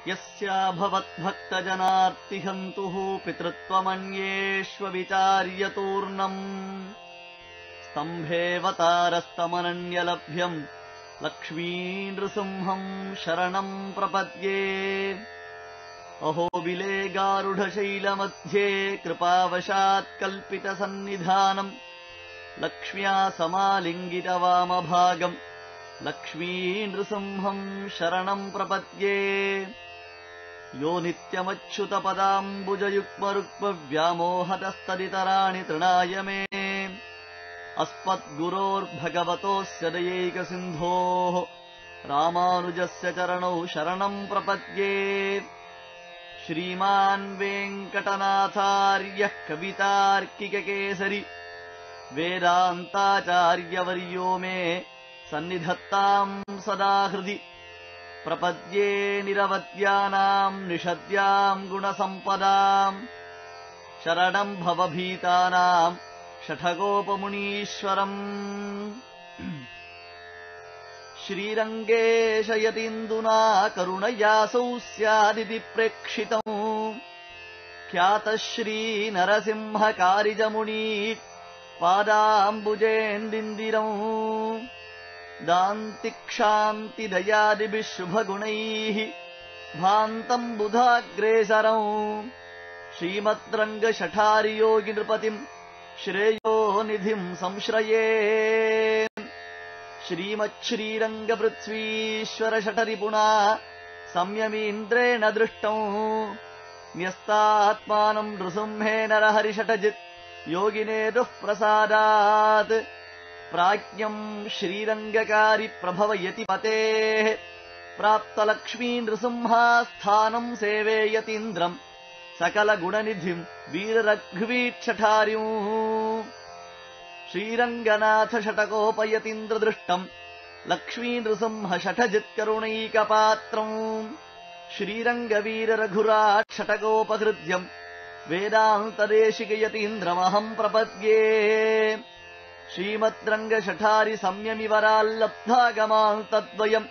यस्याभवद्भक्तजनार्तिहन्तुः पितृत्वमन्येष्वविचार्यतूर्णम् स्तम्भेऽवतारस्तमनन्यलभ्यम् लक्ष्मीनृसिंहम् शरणम् प्रपद्ये अहो बिले गारुढशैलमध्ये कृपावशात् कल्पितसन्निधानम् लक्ष्म्या समालिङ्गितवामभागम् लक्ष्मीनृसिंहम् शरणम् प्रपद्ये यो नित्यमच्युतपदाम्बुजयुग्मरुग्मव्यामोहतस्तदितराणि तृणाय मे अस्मद्गुरोर्भगवतोऽस्य दयैकसिन्धोः रामानुजस्य चरणौ शरणम् प्रपद्ये श्रीमान् वेङ्कटनाथार्यः कवितार्किककेसरि वेदान्ताचार्यवर्यो मे सन्निधत्ताम् सदा हृदि प्रपद्ये निरवद्यानाम् निषद्याम् गुणसम्पदाम् शरणम् भवभीतानाम् शठगोपमुनीश्वरम् श्रीरङ्गेशयतीन्दुना करुणयासौ स्यादिति प्रेक्षितम् ख्यातः श्रीनरसिंहकारिजमुनी पादाम्बुजेन्दिन्दिरम् दान्तिक्षान्तिदयादिभिः शुभगुणैः भान्तम् बुधाग्रेसरम् श्रीमद्रङ्गशठारियोगिनृपतिम् श्रेयो निधिम् संश्रये श्रीमच्छ्रीरङ्गपृथ्वीश्वरशठरिपुणा संयमीन्द्रेण दृष्टम् न्यस्तात्मानम् नृसिंहे नरहरिषटजित् योगिनेतुः प्रसादात् प्राज्ञम् श्रीरङ्गकारि प्रभवयति पतेः प्राप्तलक्ष्मी नृसिंहास्थानम् सेवेयतीन्द्रम् सकलगुणनिधिम् वीररघ्वीक्षठार्यूम् श्रीरङ्गनाथ षटकोपयतीन्द्रदृष्टम् लक्ष्मी नृसिंह षठजित्करुणैकपात्रम् श्रीरङ्गवीररघुराट् षटकोपहृद्यम् वेदान्तदेशिकयतीन्द्रमहम् प्रपद्ये श्रीमद्रङ्गशठारि संयमिवराल्लब्धागमान् तद्वयम्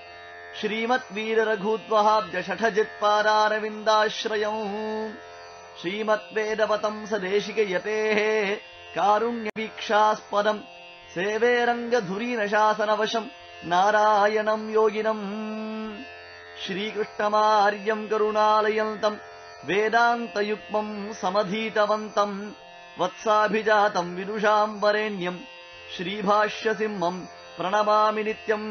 श्रीमद्वीररघूद्वहाब्जषठजित्पादारविन्दाश्रयम् श्रीमद्वेदवतम् स देशिकयतेः कारुण्यवीक्षास्पदम् सेवे रङ्गधुरीनशासनवशम् नारायणम् योगिनम् श्रीकृष्णमार्यम् करुणालयन्तम् वेदान्तयुग्मम् समधीतवन्तम् वत्साभिजातम् विदुषाम् वरेण्यम् श्रीभाष्यसिंहम् प्रणमामि नित्यम्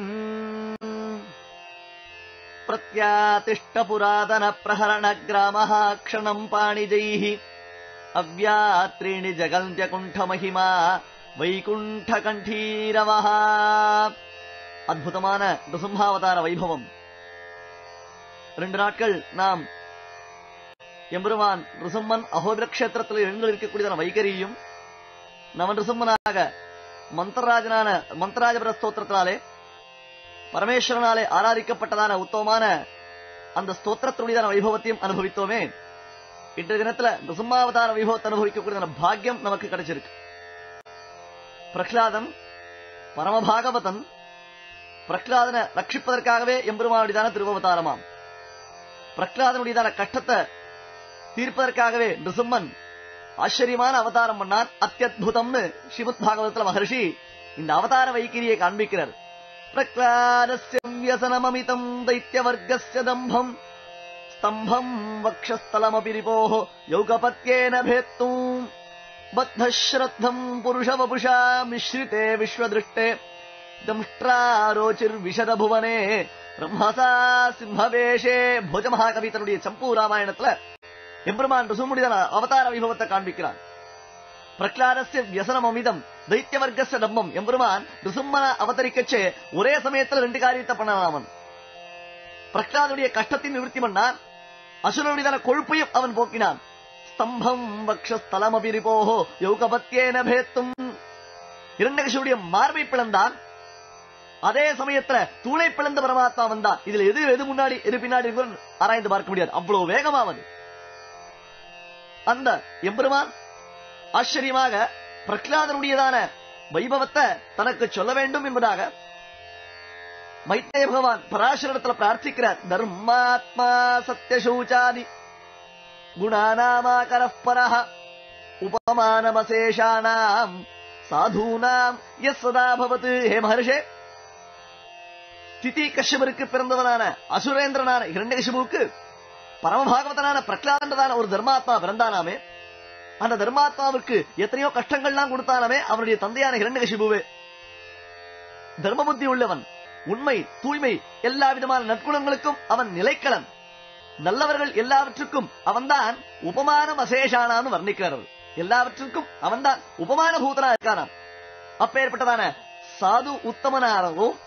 प्रत्यातिष्ठपुरातनप्रहरणग्रामः क्षणम् पाणिजैः अव्यात्रीणि जगन्त्यकुण्ठमहिमा வைகுண்டகண்டீரவஹ அற்புதமான நிருசிம்ஹாவதார வைபவம் ரெண்டு நாட்கள் நாம் எம்பெருமான் ரிசம்மன் அகோபிர கஷேத்திரத்தில் எழுந்து இருக்கக்கூடியதான வைகரியும் நவன் ரிசம்மனாக மந்திரராஜனான மந்திரராஜபுர ஸ்தோத்திரத்தினாலே பரமேஸ்வரனாலே ஆராதிக்கப்பட்டதான உத்தமமான அந்த ஸ்தோத்திரத்துடையதான வைபவத்தையும் அனுபவித்தோமே இன்றைய தினத்துல நிருசிம்மாவதார வைபவத்தை அனுபவிக்கக்கூடியதான பாக்கியம் நமக்கு கிடைச்சிருக்கு பிரகலாதன் பரமபாகவதன் பிரகலாதனை ரட்சிப்பதற்காகவே எம்பெருமானுடையதான திருவவதாரமாம் பிரகலாதனுடையதான கஷ்டத்தை தீர்ப்பதற்காகவே நிருசிம்மன் ஆச்சரியமான அவதாரம் பண்ணார் அத்தியுதம்னு ஸ்ரீமத் பாகவதத்துல மகர்ஷி இந்த அவதார வைக்கிரியை காண்பிக்கிறார் பிரகலாதஸ்ய வியசனமமிதம் தைத்தியவர்க்கஸ்ய தம்பம் ஸ்தம்பம் வக்ஷஸ்தலமபி ரிபோः யௌகபத்யேன भेत्तुम् बद्धश्रद्धम् पुरुषवपुषा मिश्रिते विश्वदृष्टे தம்ஷ்டாரோச்சிர்விஷதபுவனே பிரம்மசா சிம்மவேஷே போஜ மகாகவித்தனுடைய சம்பூ ராமாயணத்துல எம்பெருமான் ருசுமுடிதான அவதார வைபவத்தை காண்பிக்கிறான் பிரகலாதஸ்ய வியசனம் அமிதம் தைத்திய வர்க்கஸ்ய டம்மம் எம்பெருமான் ரிசும்மன அவதரிக்கச்சே ஒரே சமயத்துல ரெண்டு காரியத்தை பண்ணலாம் அவன் பிரகலாதுடைய கஷ்டத்தின் நிவர்த்தி பண்ணான் அசுரனுடையதான கொழுப்பையும் அவன் போக்கினான் ஸ்தம்பம் வக்ஷஸ்தலமபிரிபோஹோ யௌகபத்தியேன பேத்தும் இரண்டகசுடைய மார்பை பிளந்தான் அதே சமயத்துல தூளை பிளந்த பரமாத்மா வந்தான் இதுல எது எது முன்னாடி எது பின்னாடி இருக்குன்னு ஆராய்ந்து பார்க்க முடியாது அவ்வளவு வேகமா வந்து அந்த எம்பெருமான் ஆச்சரியமாக பிரகலாதனுடையதான வைபவத்தை தனக்கு சொல்ல வேண்டும் என்பதாக மைத்ரேய பகவான் பராசரத்துல பிரார்த்திக்கிறார் தர்மாத்மா சத்யசூச்சாதி குணாநாமாகர பரஹ உபமானமசேஷானாம் சாதூனாம் எஸ் சதா பவத்து ஹே மகர்ஷே திதி கஷ்யபருக்கு பிறந்தவனான அசுரேந்திரனான இரண்டகசிபுவுக்கு பரமபாகவதனான பிரகலாதன்றதான ஒரு தர்மாத்மா பிறந்தானாமே அந்த தர்மாத்மாவுக்கு எத்தனையோ கஷ்டங்கள்லாம் கொடுத்தானாமே அவனுடைய தந்தையான இரண்டகசிபுவே தர்ம புத்தி உள்ளவன் உண்மை தூய்மை எல்லா விதமான நற்குணங்களுக்கும் அவன் நிலைக்களன் நல்லவர்கள் எல்லாவற்றுக்கும் அவன்தான் உபமானம் அசேஷானான்னு வர்ணிக்கிறார் எல்லாவற்றுக்கும் அவன்தான் உபமான பூதனா இருக்கானாம் அப்பேற்பட்டதான சாது உத்தமனாகவும்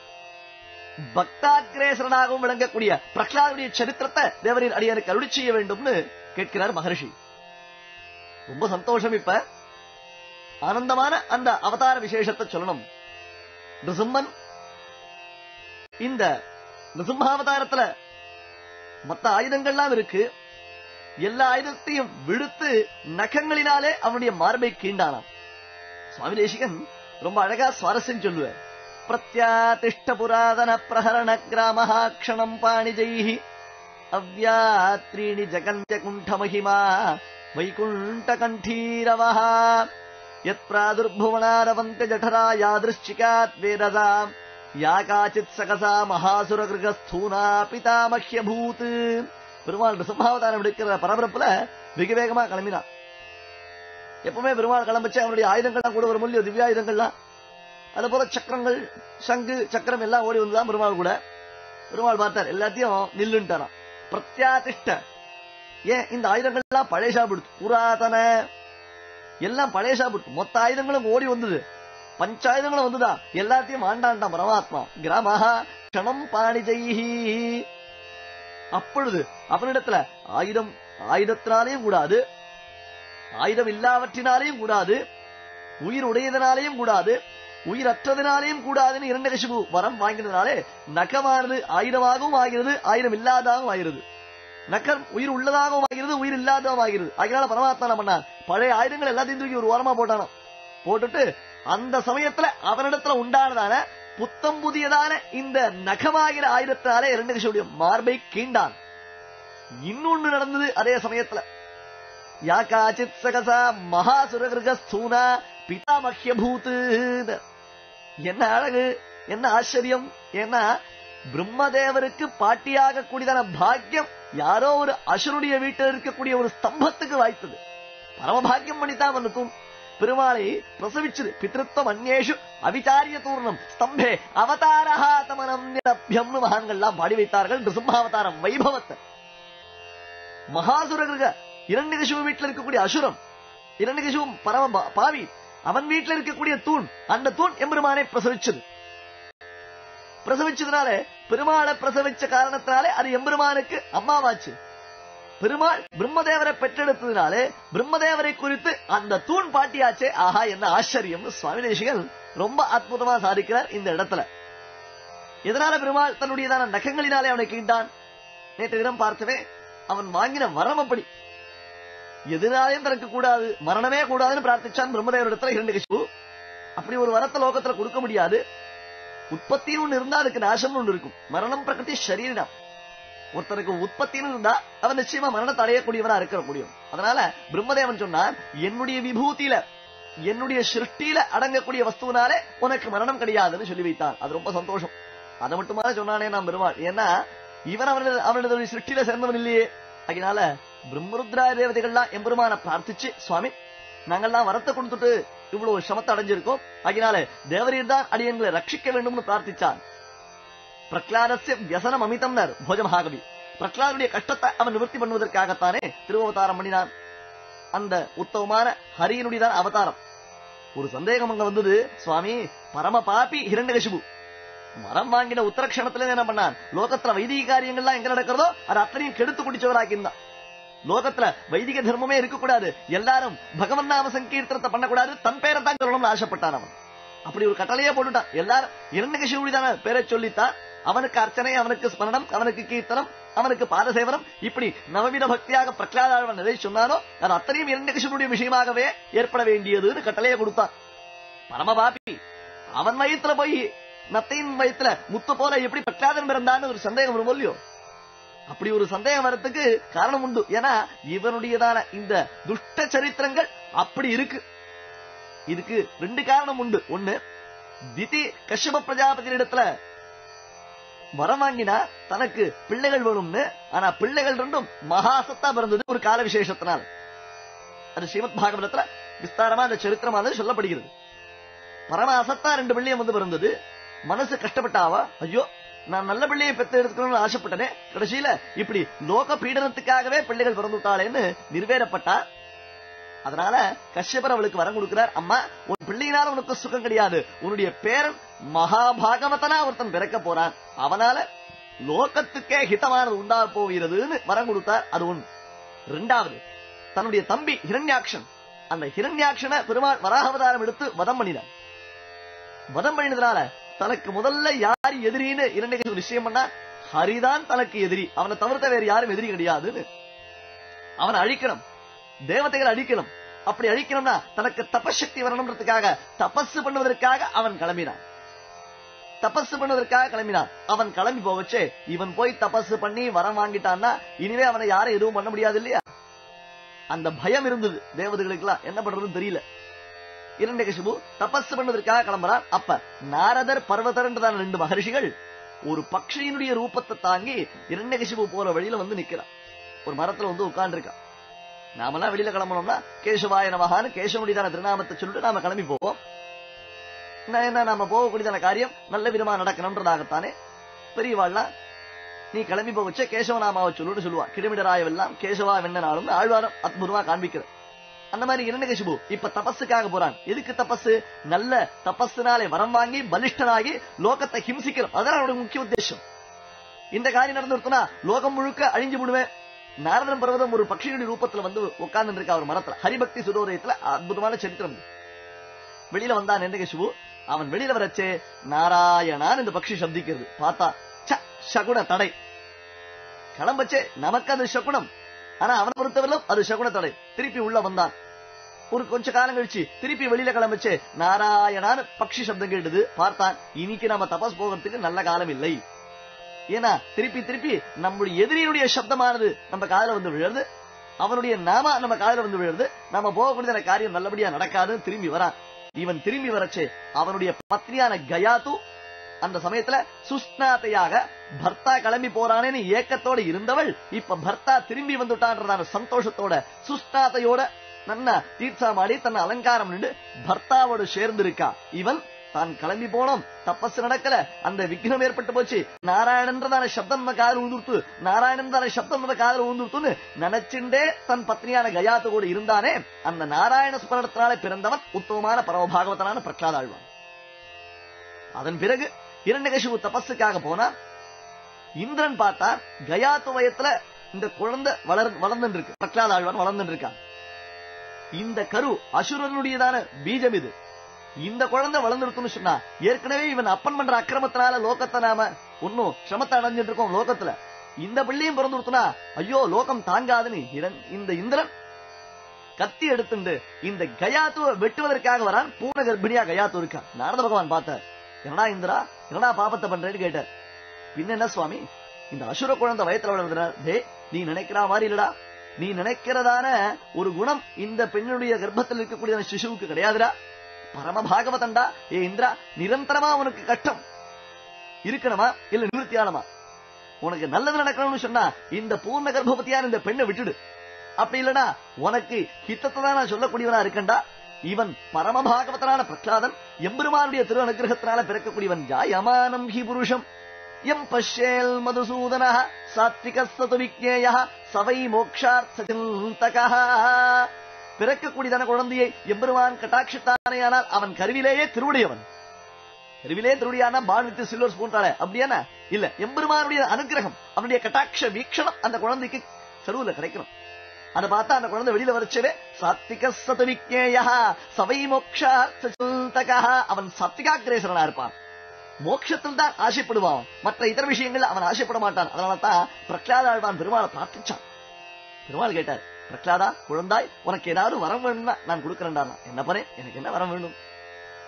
பக்தாகிரேசரனாகவும் விளங்கக்கூடிய பிரகலாதுடைய சரித்திரத்தை தேவரின் அடியனுக்கு அருளி செய்ய வேண்டும்னு கேட்கிறார் மகர்ஷி ரொம்ப சந்தோஷம் இப்ப ஆனந்தமான அந்த அவதார விசேஷத்தை சொல்லணும் நிருசிம்மன் இந்த நிருசிம்மாவதாரத்துல மத்த ஆயுதங்கள்லாம் இருக்கு எல்லா ஆயுதத்தையும் விடுத்து நகங்களினாலே அவனுடைய மார்பை கீண்டானாம் சுவாமி தேசிகன் ரொம்ப அழகா சுவாரஸ்யம் சொல்லுவார் பிரத்யாதிஷ்ட புராதன பிரஹரண கிராம க்ஷணம் பாணிஜைஹி அவ்யாத்ரீணி ஜகஞ்ச குண்ட மகிமா வைகுண்ட கண்டீரவஹ யத் பிராதுர்புவனாரவந்த ஜఠரா யாதிருஷ்டிகாத் வேததாம் யா காச்சித் சகசா மகாசுர கிருகஸ்தூனா பிதாமஹ்யபூத் பெருமாள் ரிசம்ஹாவதாரம் எடுக்கிற பரபரப்புல வெகு வேகமா கிளம்பினான் எப்பவுமே பெருமாள் கிளம்பிச்சு அவனுடைய ஆயுதங்கள்லாம் கூட ஒரு மூலியம் திவ்யாயுதங்கள்லாம் அது போல சக்கரங்கள் சங்கு சக்கரம் எல்லாம் ஓடி வந்துதான் பெருமாள் கூட பெருமாள் பார்த்தார் எல்லாத்தையும் நில்லுன்ட்டாராம் பிரத்யாதிஷ்ட ஏன் இந்த ஆயுதங்கள் எல்லாம் பழைய பிடிச்சு புராதன எல்லாம் பழைய பிடிச்சு மொத்த ஆயுதங்களும் ஓடி வந்தது பஞ்சாயுதங்களும் வந்துதா எல்லாத்தையும் ஆண்டாண்டான் பரமாத்மா கிராமஹா க்ஷணம் பாணிஜைஹி அப்பொழுது அவனிடத்துல ஆயுதம் ஆயுதத்தினாலேயும் கூடாது ஆயுதம் இல்லாவற்றினாலேயும் கூடாது உயிர் உடையதனாலேயும் கூடாது உயிரற்றதினாலேயும் கூடாதுன்னு இரண்டு கசிபு வரம் வாங்கினதுனாலே நகமானது ஆயுதமாகவும் ஆகிறது ஆயுதம் இல்லாதாகவும் ஆகிறது நக்கர் உயிர் உள்ளதாகவும் ஆகிறது உயிர் இல்லாதவும் ஆகிறது அதனால பரமாத்மா என்ன பண்ணான் பழைய ஆயுதங்கள் எல்லாத்தையும் தூக்கி ஒரு ஓரமா போட்டானாம் போட்டுட்டு அந்த சமயத்துல அவனிடத்துல உண்டானதான புத்தம் புதியதான இந்த நகமாகிற ஆயுதத்தினாலே இரண்டு கசிவுடைய மார்பை கீண்டான் இன்னொன்னு நடந்தது அதே சமயத்துல யா காச்சித் சகசா மகாசுரகிருகஸ்தூனா பிதாமஹ்யபூத் என்ன அழகு என்ன ஆச்சரியம் ஏன்னா பிரம்மதேவருக்கு பாட்டியாக கூடியதான பாக்கியம் யாரோ ஒரு அசுருடைய வீட்டில் இருக்கக்கூடிய ஒரு ஸ்தம்பத்துக்கு வாய்த்தது பரமபாக்கியம் பண்ணித்தான் வந்துக்கும் பெருமாளை பிரசவிச்சது பித்ருத்வம் அந்நேஷு அவிச்சாரிய தூர்ணம் ஸ்தம்பே அவதாரஹா தமனம் நிரபியம்னு மகான்கள்லாம் பாடி வைத்தார்கள் நிருசிம்மாவதாரம் வைபவத்தை மகாசுரகிருக இரண்டு வீட்டில் இருக்கக்கூடிய அசுரம் இரண்டு பரம பா- பாவி அவன் வீட்டில் இருக்கக்கூடிய தூண் அந்த தூண் எம்பெருமானை பிரசவிச்சது பிரசவிச்சதுனால பெருமாளை பிரசவிச்ச காரணத்தினாலே அது எம்பெருமானுக்கு அம்மாவாச்சு பெருமாள் பிரம்மதேவரை பெற்றெடுத்ததுனாலே பிரம்மதேவரை குறித்து அந்த தூண் பாட்டியாச்சே ஆஹா என்ன ஆச்சரியம் சுவாமி தேசிகன் ரொம்ப அற்புதமா சாதிக்கிறார் இந்த இடத்துல எதனால பெருமாள் தன்னுடையதான நகங்களினாலே அவனை கீண்டான் நேற்று தினம் பார்த்தவே அவன் வாங்கின வரம் அப்படி எதிராலையும் தனக்கு கூடாது மரணமே கூடாதுன்னு பிரார்த்திச்சான் பிரம்மதேவரிடத்துல இரண்டு கசிப்பு அப்படி ஒரு வரத்தை லோகத்துல கொடுக்க முடியாது உற்பத்தின்னு ஒண்ணு இருந்தா அதுக்கு நாசம்னு ஒண்ணு இருக்கும் மரணம் பிரகிருதி சரீரம் ஒருத்தனுக்கு உற்பத்தின்னு இருந்தா அவன் நிச்சயமா மரணத்தை அடையக்கூடியவனா இருக்க முடியும் அதனால பிரம்மதேவன் சொன்னான் என்னுடைய விபூதியில என்னுடைய சிருஷ்டியில அடங்கக்கூடிய வஸ்துனாலே உனக்கு மரணம் கிடையாதுன்னு சொல்லி வைத்தான் அது ரொம்ப சந்தோஷம் அதை மட்டுமா சொன்னானே நான் பெருமாள் ஏன்னா இவன் அவனது அவனது சிருஷ்டியில சேர்ந்தவன் இல்லையே அதனால பிரம்மருத்ரா தேவதைகள்லாம் எம்பெருமான பிரார்த்திச்சு சுவாமி நாங்கெல்லாம் வரத்தை கொடுத்துட்டு இவ்வளவு சிரமத்தை அடைஞ்சிருக்கோம் அதனால தேவரீர் தான் அடியங்களை ரட்சிக்க வேண்டும்னு பிரார்த்திச்சான் பிரகலாதசிய வியசனம் அமிதம்னர் போஜமஹாகவி பிரகலாதுடைய கஷ்டத்தை அவன் நிவர்த்தி பண்ணுவதற்காகத்தானே திருவவதாரம் பண்ணினான் அந்த உத்தமமான ஹரியனுடையதான் அவதாரம் ஒரு சந்தேகம் அங்க வந்தது சுவாமி பரம பாபி ஹிரண்யகசிபு மரம் வாங்கின உத்தரக்ஷணத்துல என்ன பண்ணான் லோகத்துல வைதிக காரியங்கள்லாம் எங்க நடக்கிறதோ அது அத்தனையும் கெடுத்து குடிச்சவராக்கியிருந்தான் லோகத்துல வைதிக தர்மமே இருக்கக்கூடாது எல்லாரும் பகவன் நாம சங்கீர்த்தனத்தை பண்ணக்கூடாது தன் பேரை தான் சொல்லணும்னு ஆசைப்பட்டான் அவன் அப்படி ஒரு கட்டளையே போட்டுட்டான் எல்லாரும் இரண்டு தான பேரை சொல்லித்தான் அவனுக்கு அர்ச்சனை அவனுக்கு ஸ்மரணம் அவனுக்கு கீர்த்தனம் அவனுக்கு பாதசேவனம் இப்படி நவவித பக்தியாக பிரகலாதவன் எதை சொன்னானோ அது அத்தனையும் இரண்டு விஷயமாகவே ஏற்பட வேண்டியதுன்னு கட்டளையை கொடுத்தான் பரமபாபி அவன் வயிற்றுல போய் நத்தையின் வயத்துல முத்து போல எப்படி பிரகலாதன் பிறந்தான்னு ஒரு சந்தேகம் வரும் இல்லையோ அப்படி ஒரு சந்தேகம் வரத்துக்கு காரணம் உண்டு ஏன்னா இவனுடையதான இந்த துஷ்ட சரித்திரங்கள் அப்படி இருக்கு இதுக்கு ரெண்டு காரணம் உண்டு ஒண்ணு திதி கஷ்யப பிரஜாபதி இடத்துல வரம் வாங்கினா தனக்கு பிள்ளைகள் வேணும்னு ஆனா பிள்ளைகள் ரெண்டும் மகாசத்தா பிறந்தது ஒரு கால விசேஷத்தினால் அது ஸ்ரீமத் பாகவதத்துல விஸ்தாரமா அந்த சரித்திரமானது சொல்லப்படுகிறது பரம அசத்தா ரெண்டு பிள்ளையும் வந்து பிறந்தது மனசு கஷ்டப்பட்டாவா ஐயோ நான் நல்ல பிள்ளையை பெத்து எடுத்துக்கணும்னு ஆசைப்பட்டனே கடைசியில இப்படி லோக பீடனத்துக்காகவே பிள்ளைகள் பிறந்து விட்டாளேன்னு நிர்வேரப்பட்டா அதனால கஷ்யபர் அவளுக்கு வரம் கொடுக்கிறார் அம்மா உன் பிள்ளையினால உனக்கு சுகம் கிடையாது உன்னுடைய பேரன் மகாபாகவதனா ஒருத்தன் பிறக்க போறான் அவனால லோகத்துக்கே ஹிதமானது உண்டா போகிறதுன்னு வரம் கொடுத்தார் அது ஒண்ணு ரெண்டாவது தன்னுடைய தம்பி ஹிரண்யாக்ஷன் அந்த ஹிரண்யாக்ஷனை பெருமாள் வராகவதாரம் எடுத்து வதம் பண்ணினார் வதம் பண்ணினதுனால தனக்கு முதல்ல யார் எதிரின்னு இரண்டு நிச்சயம் பண்ணா ஹரிதான் தனக்கு எதிரி அவனை தவிர்த்த வேற யாரும் எதிரி கிடையாதுன்னு அவனை அழிக்கணும் தேவதைகளை அழிக்கணும் அப்படி அழிக்கணும்னா தனக்கு தபசக்தி வரணும்ன்றதுக்காக தபஸ் பண்ணுவதற்காக அவன் கிளம்பினான் தபஸ் பண்ணுவதற்காக கிளம்பினான் அவன் கிளம்பி போவச்சே இவன் போய் தபஸ் பண்ணி வரம் வாங்கிட்டான்னா இனிமே அவனை யாரும் எதுவும் பண்ண முடியாது இல்லையா அந்த பயம் இருந்தது தேவதைகளுக்கெல்லாம் என்ன பண்றதுன்னு தெரியல இரண்டகசிபு தபஸ் பண்ணதற்காக கிளம்புறான் அப்ப நாரதர் பர்வதர்ன்றதான ரெண்டு மகர்ஷிகள் ஒரு பக்ஷியினுடைய ரூபத்தை தாங்கி இரண்டகசிபு போற வழியில வந்து நிக்கிறான் ஒரு மரத்துல வந்து உட்கார்ந்துருக்கான் நாமெல்லாம் வெளியில கிளம்பணும்னா கேசவாய நமகான்னு கேசவனுடையதான திருநாமத்தை சொல்லிட்டு நாம கிளம்பி போவோம் என்ன என்ன நாம போகக்கூடியதான காரியம் நல்ல விதமா நடக்கணும்ன்றதாகத்தானே பெரியவாள்லாம் நீ கிளம்பி போவச்ச கேசவநாமாவை சொல்லுன்னு சொல்லுவா கிருமிடராயவெல்லாம் கேசவா வெண்ணனாலும் ஆழ்வாரம் அற்புதமா காண்பிக்கிறது அந்த மாதிரி இரண்டகசிபு இப்ப தபஸுக்காக போறான் எதுக்கு தபஸ் நல்ல தபஸுனாலே வரம் வாங்கி பலிஷ்டனாகி லோகத்தை ஹிம்சிக்கிறோம் அதான் அவனுடைய முக்கிய உத்தேசம் இந்த காரியம் நடந்துருக்குன்னா லோகம் முழுக்க அழிஞ்சு விடுவேன் நாரதன் பர்வதம் ஒரு பட்சியுடைய ரூபத்துல வந்து உட்கார்ந்து இருக்கா ஒரு மரத்துல ஹரிபக்தி சுதோதயத்துல அற்புதமான சரித்திரம் இது. வெளியில வந்தான் இரண்டகசிபு அவன் வெளியில வரச்சே நாராயணான் இந்த பக்ஷி சப்திக்கிறது பார்த்தா ச்ச, சகுன தடை கிளம்பச்சே நமக்கு அது சகுனம் ஆனா அவனை பொறுத்தவரையிலும் அது சகுன தடை திருப்பி உள்ள வந்தான் ஒரு கொஞ்ச காலம் கழிச்சு திருப்பி வெளியில கிளம்பிச்சு நாராயணான்னு பக்ஷி சப்தம் கேட்டது பார்த்தான் இன்னைக்கு நம்ம தபஸ் போகிறதுக்கு நல்ல காலம் இல்லை ஏன்னா திருப்பி திருப்பி நம்முடைய எதிரியினுடைய சப்தமானது நம்ம காதுல வந்து விழுறது அவனுடைய நாம நம்ம காதுல வந்து விழுறது நம்ம போகக்கூடிய காரியம் நல்லபடியா நடக்காதுன்னு திரும்பி வரான் இவன் திரும்பி வரச்சே அவனுடைய பத்னியான கயாத்து அந்த சமயத்துல சுஸ்நாத்தையாக பர்த்தா கிளம்பி போறானேன்னு ஏக்கத்தோட இருந்தவள் இப்ப பர்த்தா திரும்பி வந்துட்டான்றதான சந்தோஷத்தோட சுஸ்நாத்தையோட நன்னா தீர்த்தாமாடி தன்னை அலங்காரம் நின்று பர்த்தாவோடு சேர்ந்து இருக்கா இவன் தான் கிளம்பி போனோம் தப்பஸ் நடக்கல அந்த விக்னம் ஏற்பட்டு போச்சு நாராயணன்றதான சப்தம் நம்ம காதல் ஊந்துருத்து நாராயணன்றதான சப்தம் நம்ம காதல் ஊந்துருத்துன்னு நினைச்சுண்டே தன் பத்னியான கயாத்து கூட இருந்தானே அந்த நாராயண ஸ்மரணத்தினாலே பிறந்தவன் உத்தமமான பரமபாகவதனான பிரகலாதாழ்வான் அதன் பிறகு இரண்டகசிபு தபஸுக்காக போனா இந்திரன் பார்த்தா கயாத்து வயத்துல இந்த குழந்தை வளர் வளர்ந்துட்டு இருக்கு பிரகலாத ஆழ்வான் வளர்ந்துட்டு இருக்கான் இந்த கரு அசுரனுடையதான பீஜம் இது இந்த குழந்தை வளர்ந்துருக்குன்னு சொன்னா ஏற்கனவே இவன் அப்பன் பண்ற அக்கிரமத்தினால லோகத்தை நாம இன்னும் சிரமத்தை அடைஞ்சிட்டு இருக்கோம் லோகத்துல இந்த பிள்ளையும் பிறந்துருத்துனா ஐயோ லோகம் தாங்காதுன்னு இரண்- இந்த இந்திரன் கத்தி எடுத்துண்டு இந்த கயாத்துவ வெட்டுவதற்காக வரான் பூர்ண கர்ப்பிணியா கயாத்து இருக்கா நாரத பகவான் பார்த்தார் என்னடா இந்திரா என்னடா பாபத்தை பண்றேன்னு கேட்டார் பின்ன என்ன சுவாமி இந்த அசுர குழந்தை வயத்துல வளர்ந்தனர் டே நீ நினைக்கிற மாதிரி இல்லடா நீ நினைக்கிறதான ஒரு குணம் இந்த பெண்ணுடைய கர்ப்பத்தில் இருக்கக்கூடிய சிசுவுக்கு கிடையாதுடா பரம பாகவதண்டா ஏ இந்திரா நிரந்தரமா உனக்கு கஷ்டம் இருக்கணுமா இல்ல நிவர்த்தியானமா உனக்கு நல்லது நடக்கணும்னு சொன்னா இந்த பூர்ண கர்ப்பவதியான இந்த பெண்ணை விட்டுடு அப்படி இல்லனா உனக்கு ஹித்தத்தை தான் நான் சொல்லக்கூடியவனா இருக்கண்டா இவன் பரம பாகவதனான பிரகலாதன் எம்பெருமானுடைய திரு அனுகிரகத்தினால பிறக்கக்கூடியவன் ஜாயமானம் ஹி புருஷம் எம் பஷ்யேல் மதுசூதன சாத்விக சது விக்னேய சவை மோக்ஷார்த்த சிந்தக பிறக்கக்கூடியதான குழந்தையை எம்பெருமான் கட்டாட்சித்தானேயானால் அவன் கருவிலேயே திருவுடையவன் கருவிலே திருடியான பான் வித் சில்வர் ஸ்பூன் தானே அப்படியானா இல்ல எம்பெருமானுடைய அனுகிரகம் அவனுடைய கட்டாட்ச வீக்ஷணம் அந்த குழந்தைக்கு செலவுல கிடைக்கணும் அதை பார்த்தா அந்த குழந்தை வெளியில வரச்சவே சாத்விக சது விக்னேய சவை மோக்ஷார்த்த சிந்தக அவன் சத்விகாகிரேசரனா இருப்பான் மோட்சத்தில் தான் ஆசைப்படுவான் மற்ற இதர விஷயங்கள் அவன் ஆசைப்பட மாட்டான் அதனால தான் பிரகலாத ஆழ்வான் பெருமாளை பிரார்த்திச்சான் பெருமாள் கேட்டார் பிரகலாதா குழந்தாய் உனக்கு ஏதாவது வரம் வேணும்னா நான் கொடுக்கறேன்டா என்ன பண்ணேன் எனக்கு என்ன வரம் வேணும்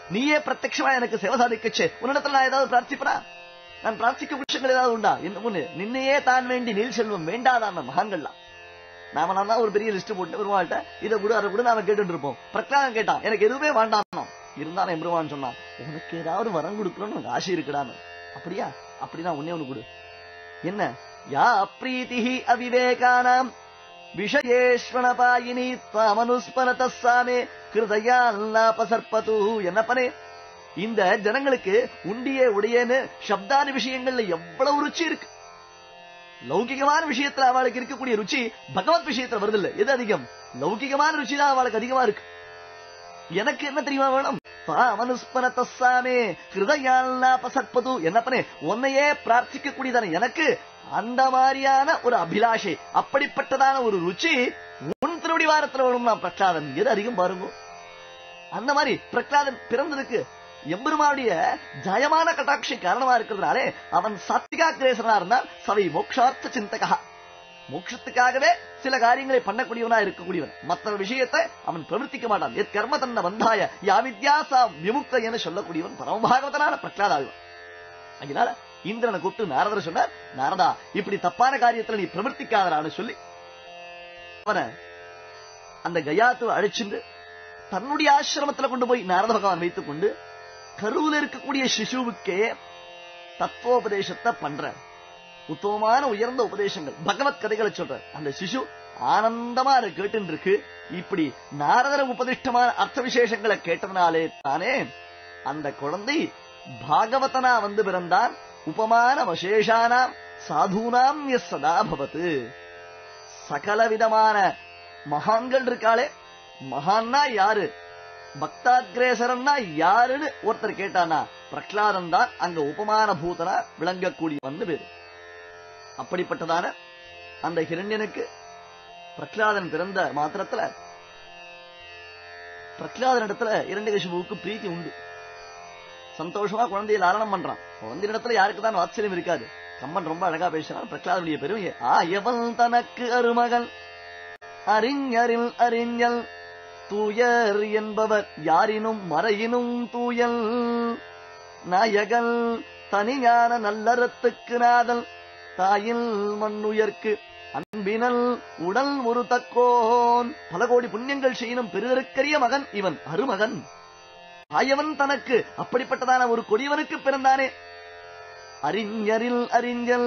நீயே பிரத்யட்சமா எனக்கு சேவை சாதிக்கச்சே உன்னிடத்துல நான் ஏதாவது பிரார்த்திப்பனா நான் பிரார்த்திக்க விஷயங்கள் ஏதாவது உண்டா என்ன ஒண்ணு நின்னையே தான் வேண்டி நீல் செல்வம் வேண்டாதான் மகான்கள்லாம் நாம நான் தான் ஒரு பெரிய லிஸ்ட் போட்டு பெருமாள்கிட்ட இதை கூட அதை கூட நாம கேட்டுட்டு இருப்போம் பிரகலாதன் கேட்டான் எனக்கு எதுவுமே வேண்டாம் இருந்தாலும் எம்பெருமான் சொன்னான் உனக்கு ஏதாவது வரம் கொடுக்கணும்னு எனக்கு ஆசை இருக்குடான்னு அப்படியா அப்படின்னா உன்னே ஒண்ணு கொடு என்ன யா அப்ரீதிஹி அவிவேகானாம் விஷயேஸ்வனபாயினி தாமனுஸ்மரத சாமே கிருதயால்லாபசர்பது என்னப்பனே இந்த ஜனங்களுக்கு உண்டியே உடையேன்னு சப்தான விஷயங்கள்ல எவ்வளவு ருச்சி இருக்கு லௌகிகமான விஷயத்துல அவளுக்கு இருக்கக்கூடிய ருச்சி பகவத் விஷயத்துல வருது இல்ல எது அதிகம் லௌகிகமான ருச்சி தான் அவளுக்கு அதிகமா இருக்கு எனக்கு என்ன தெரியுமா வேணும் மனுஸ்மரத்தாமே ஹிருதயால்லாபசற்பது என்னப்பனே உன்னையே பிரார்த்திக்க கூடியதான எனக்கு அந்த மாதிரியான ஒரு அபிலாஷை அப்படிப்பட்டதான ஒரு ருச்சி உன் திருவடி வாரத்துல வேணும் நான் பிரகலாதன் எது அதிகம் பாருங்க அந்த மாதிரி பிரகலாதன் பிறந்ததுக்கு எம்பெருமானுடைய ஜயமான கட்டாட்சி காரணமா இருக்கிறதுனாலே அவன் சாத்விகாகிரேசனா இருந்தால் சவை மோக்ஷார்த்த சிந்தகா மோட்சத்துக்காகவே சில காரியங்களை பண்ணக்கூடியவனா இருக்கக்கூடியவன் மற்ற விஷயத்தை அவன் பிரவர்த்திக்க மாட்டான் எத் கர்ம தன்ன வந்தாய யாவித்யாசா விமுக்த என சொல்லக்கூடியவன் பரமபாகவதனான பிரகலாதாழ்வன் அதனால இந்திரனை கூப்பிட்டு நாரதர் சொன்னார் நாரதா இப்படி தப்பான காரியத்துல நீ பிரவர்த்திக்காதரான்னு சொல்லி அவனை அந்த கயாத்து அழைச்சிட்டு தன்னுடைய ஆசிரமத்துல கொண்டு போய் நாரத பகவான் வைத்துக் கொண்டு கருவில் இருக்கக்கூடிய சிசுவுக்கே தத்துவோபதேசத்தை பண்ற உத்தமமான உயர்ந்த உபதேசங்கள் பகவத் கதைகளை சொல்ற அந்த சிசு ஆனந்தமா அதை கேட்டு இருக்கு இப்படி நாரதர உபதிஷ்டமான அர்த்த விசேஷங்களை கேட்டதுனாலே தானே அந்த குழந்தை பாகவதனா வந்து பிறந்தான் உபமான வசேஷானாம் சாதுனாம் எஸ் சதா பவத்து சகல விதமான மகான்கள் இருக்காளே மகான்னா யாரு பக்தாகிரேசரன்னா யாருன்னு ஒருத்தர் கேட்டானா பிரகலாதன் தான் அங்க உபமான பூதனா விளங்கக்கூடியவன் பேரு அப்படிப்பட்டதான அந்த ஹிரண்யனுக்கு பிரகலாதன் பிறந்த மாத்திரத்துல பிரகலாதன் இடத்துல இரண்டு பிரீத்தி உண்டு சந்தோஷமா குழந்தையை லாலனம் பண்றான் குழந்தை இடத்துல யாருக்கு தான் வாத்சல்யம் இருக்காது கம்மன் ரொம்ப அழகா பேசுறான் பிரகலாதனுடைய பெருமையை ஆயவன் தனக்கு அருமகன் அறிஞரில் அறிஞல் தூயர் என்பவர் யாரினும் மறையினும் தூயல் நாயகல் தனியான நல்லறத்துக்கு நாதல் தாயில் மண்ணுயர்க்கு அன்பினல் உடல் ஒரு தக்கோன் பல கோடி புண்ணியங்கள் செய்யணும் பெருதற்கரிய மகன் இவன் அருமகன் ஆயவன் தனக்கு அப்படிப்பட்டதான ஒரு கொடியவனுக்கு பிறந்தானே அறிஞரில் அறிஞல்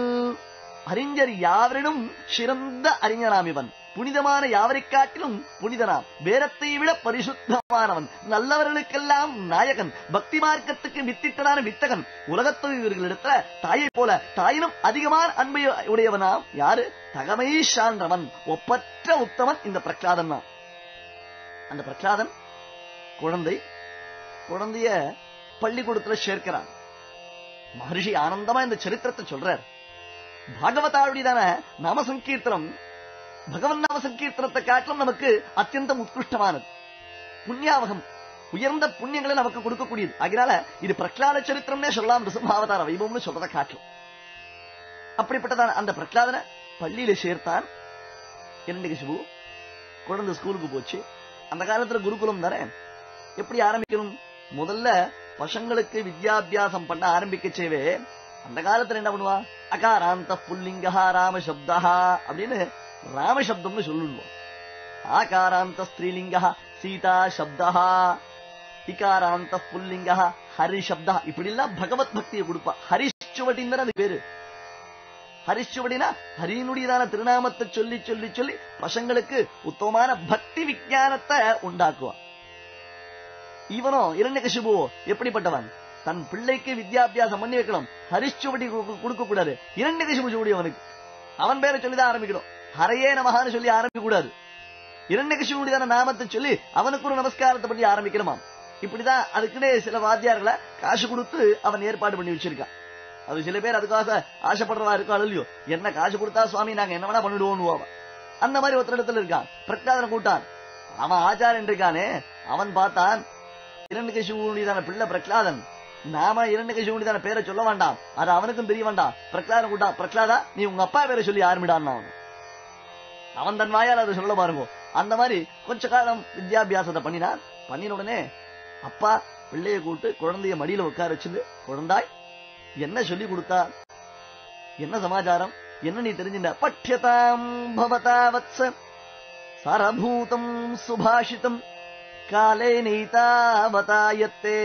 அறிஞர் யாவரிடம் சிறந்த அறிஞராம் இவன் புனிதமான யாவரை காட்டிலும் புனிதனாம் வேரத்தை விட பரிசுத்தமானவன் நல்லவர்களுக்கெல்லாம் நாயகன் பக்தி மார்க்கத்துக்கு வித்திட்டனான வித்தகன் உலகத்தில் இவர்களிடத்துல தாயை போல தாயினும் அதிகமான அன்பை உடையவனாம் யாரு தகமை சான்றவன் ஒப்பற்ற உத்தமன் இந்த பிரகலாதன் தான் அந்த பிரகலாதன் குழந்தை குழந்தைய பள்ளிக்கூடத்துல சேர்க்கிறான் மகர்ஷி ஆனந்தமா இந்த சரித்திரத்தை சொல்றார் பாகவதாவுடையதான நாம சங்கீர்த்தனம் பகவன் நாம சங்கீர்த்தனத்தை காட்டிலும் நமக்கு அத்தியந்தம் உத்கிருஷ்டமானது புண்ணியாவகம் உயர்ந்த புண்ணியங்களை நமக்கு கொடுக்கக்கூடியது அதனால இது பிரகலாத சரித்திரம்னே சொல்லலாம் ரிசம்பாவதார வைபவம்னு சொல்றதை காட்டும் அப்படிப்பட்டதான அந்த பிரகலாதனை பள்ளியில சேர்த்தான் இரண்டு கசிபு குழந்தை ஸ்கூலுக்கு போச்சு அந்த காலத்துல குருகுலம் தானே எப்படி ஆரம்பிக்கணும் முதல்ல பசங்களுக்கு வித்யாபியாசம் பண்ண ஆரம்பிக்க செய்வே அந்த காலத்துல என்ன பண்ணுவா அகாராந்த புல்லிங்கா ராம சப்தா அப்படின்னு ராமசப்தம்னு சொல்லுவோம் ஆகாராந்த ஸ்திரீலிங்கா சீதா சப்தா இகாராந்த புல்லிங்கா ஹரி சப்தா இப்படி எல்லாம் பகவத் பக்தியை கொடுப்பா ஹரிச்சுவடின்னு அது பேரு ஹரிச்சுவடினா ஹரியினுடையதான திருநாமத்தை சொல்லி சொல்லி சொல்லி பசங்களுக்கு உத்தமமான பக்தி விஞ்ஞானத்தை உண்டாக்குவான் இவனோ இரண்யகசிபுவோ எப்படிப்பட்டவன் தன் பிள்ளைக்கு வித்யாபியாசம் பண்ணி வைக்கணும் ஹரிச்சுவடி கொடுக்க கூடாது இரண்யகசிபு சுவடி அவனுக்கு அவன் பேரை சொல்லிதான் ஆரம்பிக்கணும் ஹரையே நமகான்னு சொல்லி ஆரம்பிக்க கூடாது இரண்யகசிபுடையதான நாமத்தை சொல்லி அவனுக்கு ஒரு நமஸ்காரத்தை பண்ணி ஆரம்பிக்கணுமாம் இப்படிதான் அதுக்குன்னே சில வாத்தியார்களை காசு கொடுத்து அவன் ஏற்பாடு பண்ணி வச்சிருக்கான் அது சில பேர் அதுக்காக ஆசைப்படுறவா இருக்காள் இல்லையோ என்ன காசு கொடுத்தா சுவாமி நாங்க என்ன வேணா பண்ணிடுவோம் அவன் அந்த மாதிரி ஒருத்தர் இடத்துல இருக்கான் பிரகலாதனை கூட்டான் அவன் ஆச்சாரன் இருக்கானே அவன் பார்த்தான் இரண்டு கசிவுடையதான பிள்ளை பிரகலாதன் நாம இரண்டு கசிவுடையதான பேரை சொல்ல வேண்டாம் அது அவனுக்கும் தெரிய வேண்டாம் பிரகலாதன் கூட்டான் பிரகலாதா நீ உங்க அப்பா பேரை சொல்லி ஆரம்பிடான் அவன் அவன் தன் வாயால் அதை சொல்ல பாருங்க அந்த மாதிரி கொஞ்ச காலம் வித்யாபியாசத்தை பண்ணினான் பண்ணின உடனே அப்பா பிள்ளைய கூட்டு குழந்தைய மடியில உட்கார வச்சுட்டு குழந்தாய் என்ன சொல்லி கொடுத்தா என்ன சமாச்சாரம் என்ன நீ தெரிஞ்சின்ற பட்யதாம் பவதா வத்ச சரபூதம் சுபாஷிதம் காலே நீதாவதாயத்தே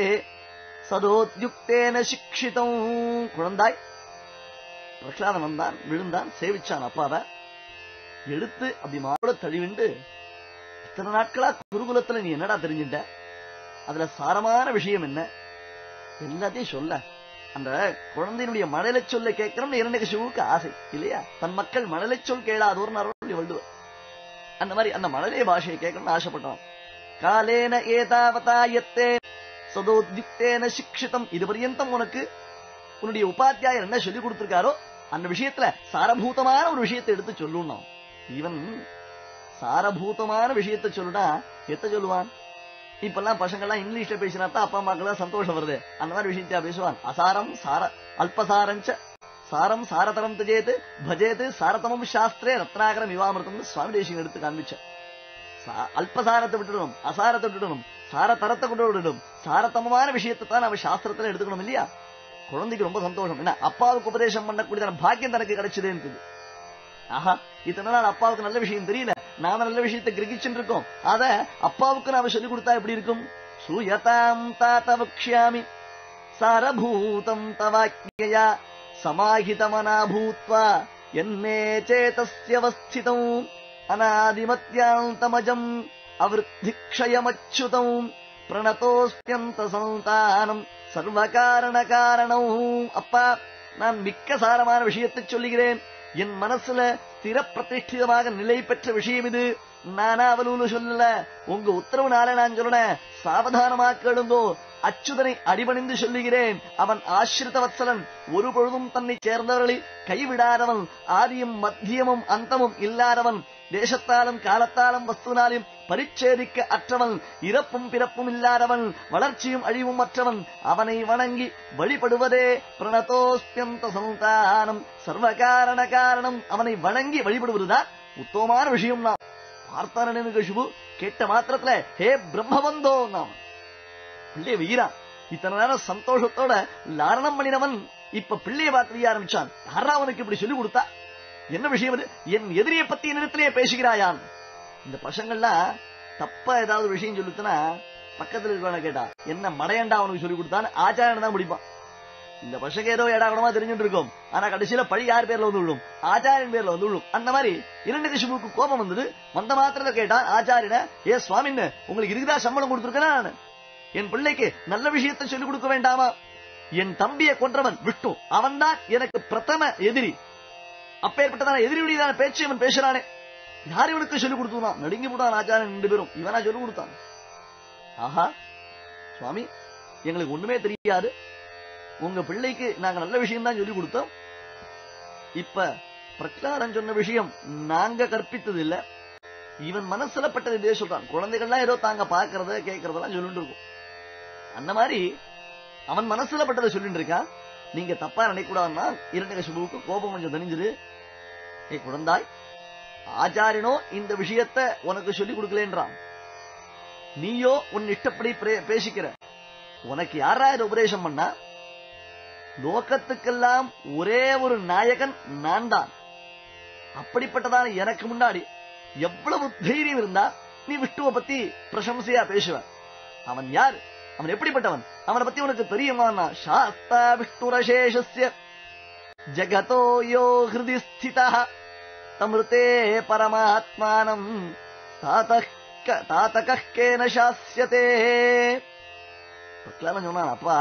சதோத்யுக்தேன சிக்ஷிதம் குழந்தாய் பிரகலாதன் வந்தான் விழுந்தான் சேவிச்சான் அப்பாவை எடுத்து அப்படி மாவோட தழுவிண்டு இத்தனை நாட்களா குருகுலத்துல நீ என்னடா தெரிஞ்சுட்ட அதுல சாரமான விஷயம் என்ன எல்லாத்தையும் சொல்ல அந்த குழந்தையினுடைய மழலை சொல்ல கேட்கிறோம்னு இரண்டு சிவுக்கு ஆசை இல்லையா தன் மக்கள் மழலை சொல் கேளாதோர் அருள் வள்ளுவர் அந்த மாதிரி அந்த மழலை பாஷையை கேட்கணும்னு ஆசைப்பட்டான் காலேன ஏதாவதாயத்தே சதோத்யுக்தேன சிக்ஷிதம் இது பரியந்தம் உனக்கு உன்னுடைய உபாத்தியாயர் என்ன சொல்லி கொடுத்திருக்காரோ அந்த விஷயத்துல சாரபூதமான ஒரு விஷயத்தை எடுத்து சொல்லணும் இவன் சாரபூதமான விஷயத்தை சொல்லுனா எத்த சொல்லுவான் இப்பெல்லாம் பசங்கள்லாம் இங்கிலீஷ்ல பேசினா தான் அப்பா அம்மாக்கெல்லாம் சந்தோஷம் வருது அந்த மாதிரி விஷயத்தையா பேசுவான் அசாரம் சார அல்பசாரஞ்ச சாரம் சாரதரம் தஜேது பஜேது சாரதமம் சாஸ்திரே ரத்னாகரம் இவாமிருதம்னு சுவாமி தேசியம் எடுத்து காண்பிச்ச சா- அல்பசாரத்தை விட்டுடணும் அசாரத்தை விட்டுடணும் சாரதரத்தை கொண்டு விடணும் சாரதமமான விஷயத்தை தான் நம்ம சாஸ்திரத்துல எடுத்துக்கணும் இல்லையா குழந்தைக்கு ரொம்ப சந்தோஷம் என்ன அப்பாவுக்கு உபதேசம் பண்ணக்கூடியதான பாக்கியம் தனக்கு கிடைச்சதுன்னு ஆஹா இத்தனை நாள் அப்பாவுக்கு நல்ல விஷயம் தெரியல நாம நல்ல விஷயத்தை கிரகிச்சுட்டு இருக்கோம் அத அப்பாவுக்கு நாம சொல்லிக் கொடுத்தா எப்படி இருக்கும் சூயதாம் தாத்த வக்ஷ்யாமி சாரபூதம் தவாக்கியா சமாஹிதமனா பூத்வா என்னே சேதஸ்யவஸ்திதம் அநாதிமத்யாந்தமஜம் அவருத்திக்ஷயமச்சுதம் பிரணதோஸ்தியந்த சந்தானம் சர்வகாரண காரணம் அப்பா நான் மிக்க சாரமான விஷயத்தை சொல்லுகிறேன் என் மனசுல ஸ்திர பிரதிஷ்டிதமாக நிலை பெற்ற விஷயம் இது நானா அவலூலு சொல்லல உங்க உத்தரவுனால நான் சொல்றேன் சாவதானமா கேளுங்கோ அச்சுதனை அடிபணிந்து சொல்லுகிறேன் அவன் ஆசிரித வத்சலன் ஒரு பொழுதும் தன்னை சேர்ந்தவர்களை கைவிடாதவன் ஆதியும் மத்தியமும் அந்தமும் இல்லாதவன் தேசத்தாலும் காலத்தாலும் வஸ்துனாலும் பரிச்சேதிக்க அற்றவன் இறப்பும் பிறப்பும் இல்லாதவன் வளர்ச்சியும் அழிவும் அற்றவன் அவனை வணங்கி வழிபடுவதே பிரணதோஸ்பியந்த சந்தானம் சர்வகாரண காரணம் அவனை வணங்கி வழிபடுவதுதான் உத்தமமான விஷயம் நாம் பார்த்தான கஷுபு கேட்ட மாத்திரத்துல ஹே பிரம்மபந்தோ நாம் பிள்ளைய வெய்கிறான் இத்தனை நேரம் சந்தோஷத்தோட லாரணம் பண்ணினவன் இப்ப பிள்ளைய பார்த்து வெய்ய ஆரம்பிச்சான் யாரா அவனுக்கு இப்படி சொல்லி கொடுத்தா என்ன விஷயம் அது என் எதிரியை பத்தி என்னிடத்திலேயே பேசுகிறாயான் இந்த பசங்கள்லாம் தப்பா ஏதாவது ஒரு விஷயம் சொல்லுச்சுன்னா பக்கத்துல இருக்கவன கேட்டா என்ன மடையண்டா அவனுக்கு சொல்லி கொடுத்தான்னு ஆச்சாரியன் தான் முடிப்பான் இந்த பசங்க ஏதோ ஏடாகடமா தெரிஞ்சுட்டு இருக்கும் ஆனா கடைசியில பழி யார் பேர்ல வந்து விழும் ஆச்சாரியன் பேர்ல வந்து விழும் அந்த மாதிரி இரண்டு கசிபுக்கு கோபம் வந்தது வந்த மாத்திரத்தை கேட்டான் ஆச்சாரியன ஏ சுவாமின்னு உங்களுக்கு இருக்குதா சம்பளம் கொடுத்துருக்கேன் நான் என் பிள்ளைக்கு நல்ல விஷயத்தை சொல்லிக் கொடுக்க வேண்டாமா என் தம்பியை கொன்றவன் விட்டு அவன்தான் எனக்கு பிரதம எதிரி அப்பேற்பட்டதான எதிரியுடையதான பேச்சு இவன் பேசுறானே யார் இவனுக்கு சொல்லிக் கொடுத்தான் நடுங்கி போட்டான் ஆச்சாரன் ரெண்டு பேரும் இவனா சொல்லிக் கொடுத்தான் ஆஹா சுவாமி எங்களுக்கு ஒண்ணுமே தெரியாது உங்க பிள்ளைக்கு நாங்க நல்ல விஷயம் தான் சொல்லி கொடுத்தோம் இப்ப பிரச்சாரம் சொன்ன விஷயம் நாங்க கற்பித்தது இல்ல இவன் மனசுல பட்டது இதே சொல்றான் குழந்தைகள்லாம் ஏதோ தாங்க பாக்குறத கேட்கறதெல்லாம் சொல்லிட்டு இருக்கும் அந்த மாதிரி அவன் மனசுல பட்டதை சொல்லிட்டு இருக்கான் நீங்க தப்பா நினைக்கூடாதுன்னா இரண்டு கசிபுவுக்கு கோபம் கொஞ்சம் தணிஞ்சிரு ஏ குழந்தாய் ஆச்சாரியனோ இந்த விஷயத்த உனக்கு சொல்லி கொடுக்கலன்றான் நீயோ உன் இஷ்டப்படி பிரே- பேசிக்கிற உனக்கு யாரா இதை உபதேசம் பண்ணா லோகத்துக்கெல்லாம் ஒரே ஒரு நாயகன் நான் தான் அப்படிப்பட்டதான எனக்கு முன்னாடி எவ்வளவு தைரியம் இருந்தா நீ விஷ்ணுவை பத்தி பிரசம்சையா பேசுவ அவன் யார் அவன் எப்படிப்பட்டவன் அவனை பத்தி உனக்கு தெரியுமா சாஸ்தா விஷ்ணுரசேஷஸ்ய ஜகதோ யோ ஹிருதி ஸ்திதா தமிருத்தே பரமாத்மானம் தாத்தக தாத்தகேன சாஸ்யதே பிரகலாதன் சொன்னான் அப்பா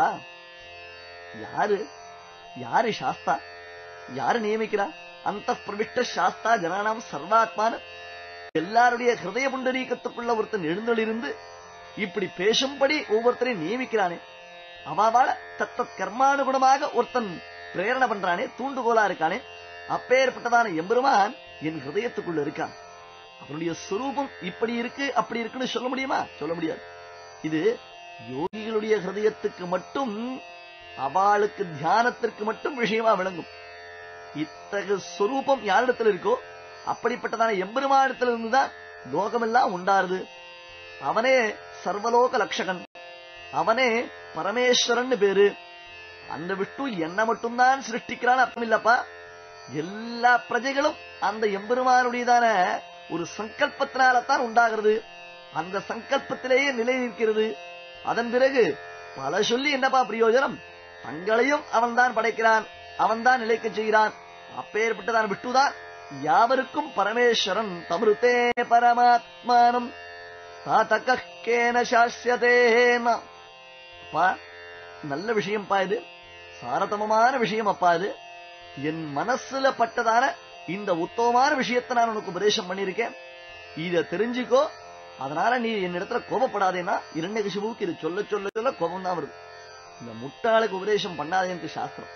யாரு யாரு சாஸ்தா யாரு நியமிக்கிறா அந்த பிரவிஷ்ட சாஸ்தா ஜனானாம் சர்வாத்மான எல்லாருடைய ஹிருதய புண்டரீகத்துக்குள்ள ஒருத்தன் எழுந்தொழிருந்து இப்படி பேசும்படி ஒவ்வொருத்தரையும் நியமிக்கிறானே அவாவால தத்தத் கர்மானுகுணமாக ஒருத்தன் பிரேரணை பண்றானே தூண்டுகோலா இருக்கானே அப்பேற்பட்டதான எம்பெருமான் என் ஹிருதயத்துக்குள்ள இருக்கான் அவனுடைய சொரூபம் இப்படி இருக்கு அப்படி இருக்குன்னு சொல்ல முடியுமா சொல்ல முடியாது இது யோகிகளுடைய ஹிருதயத்துக்கு மட்டும் அவளுக்கு தியானத்திற்கு மட்டும் விஷயமா விளங்கும் இத்தகு சொரூபம் யாரிடத்துல இருக்கோ அப்படிப்பட்டதான எம்பெருமானிடத்துல இருந்துதான் லோகமெல்லாம் உண்டாருது அவனே சர்வலோக லட்சகன் அவனே பரமேஸ்வரன் பேரு அந்த விஷ்ணு என்ன மட்டும்தான் சிருஷ்டிக்கிறான்னு அர்த்தம் இல்லப்பா எல்லா பிரஜைகளும் அந்த எம்பெருமானுடையதான ஒரு சங்கல்பத்தினால்தான் உண்டாகிறது அந்த சங்கல்பத்திலேயே நிலை நிற்கிறது அதன் பிறகு பல சொல்லி என்னப்பா பிரயோஜனம் தங்களையும் அவன்தான் படைக்கிறான் அவன்தான் நிலைக்க செய்கிறான் அப்பேற்பட்டதான் விட்டுதான் யாவருக்கும் பரமேஸ்வரன் தமிருத்தே பரமாத்மானம் தாத்தக்கேன சாஸ்யதேன அப்பா நல்ல விஷயம்ப்பா இது சாரதமமான விஷயம் அப்பா இது என் மனசுல பட்டதான இந்த உத்தமமான விஷயத்தை நான் உனக்கு உபதேசம் பண்ணிருக்கேன் இத தெரிஞ்சுக்கோ அதனால நீ என்னிடத்துல கோபப்படாதேன்னா இரண்யகசிபுவுக்கு இது சொல்ல சொல்ல சொல்ல கோபம் தான் வருது இந்த முட்டாளுக்கு உபதேசம் பண்ணாதேன்னு சாஸ்திரம்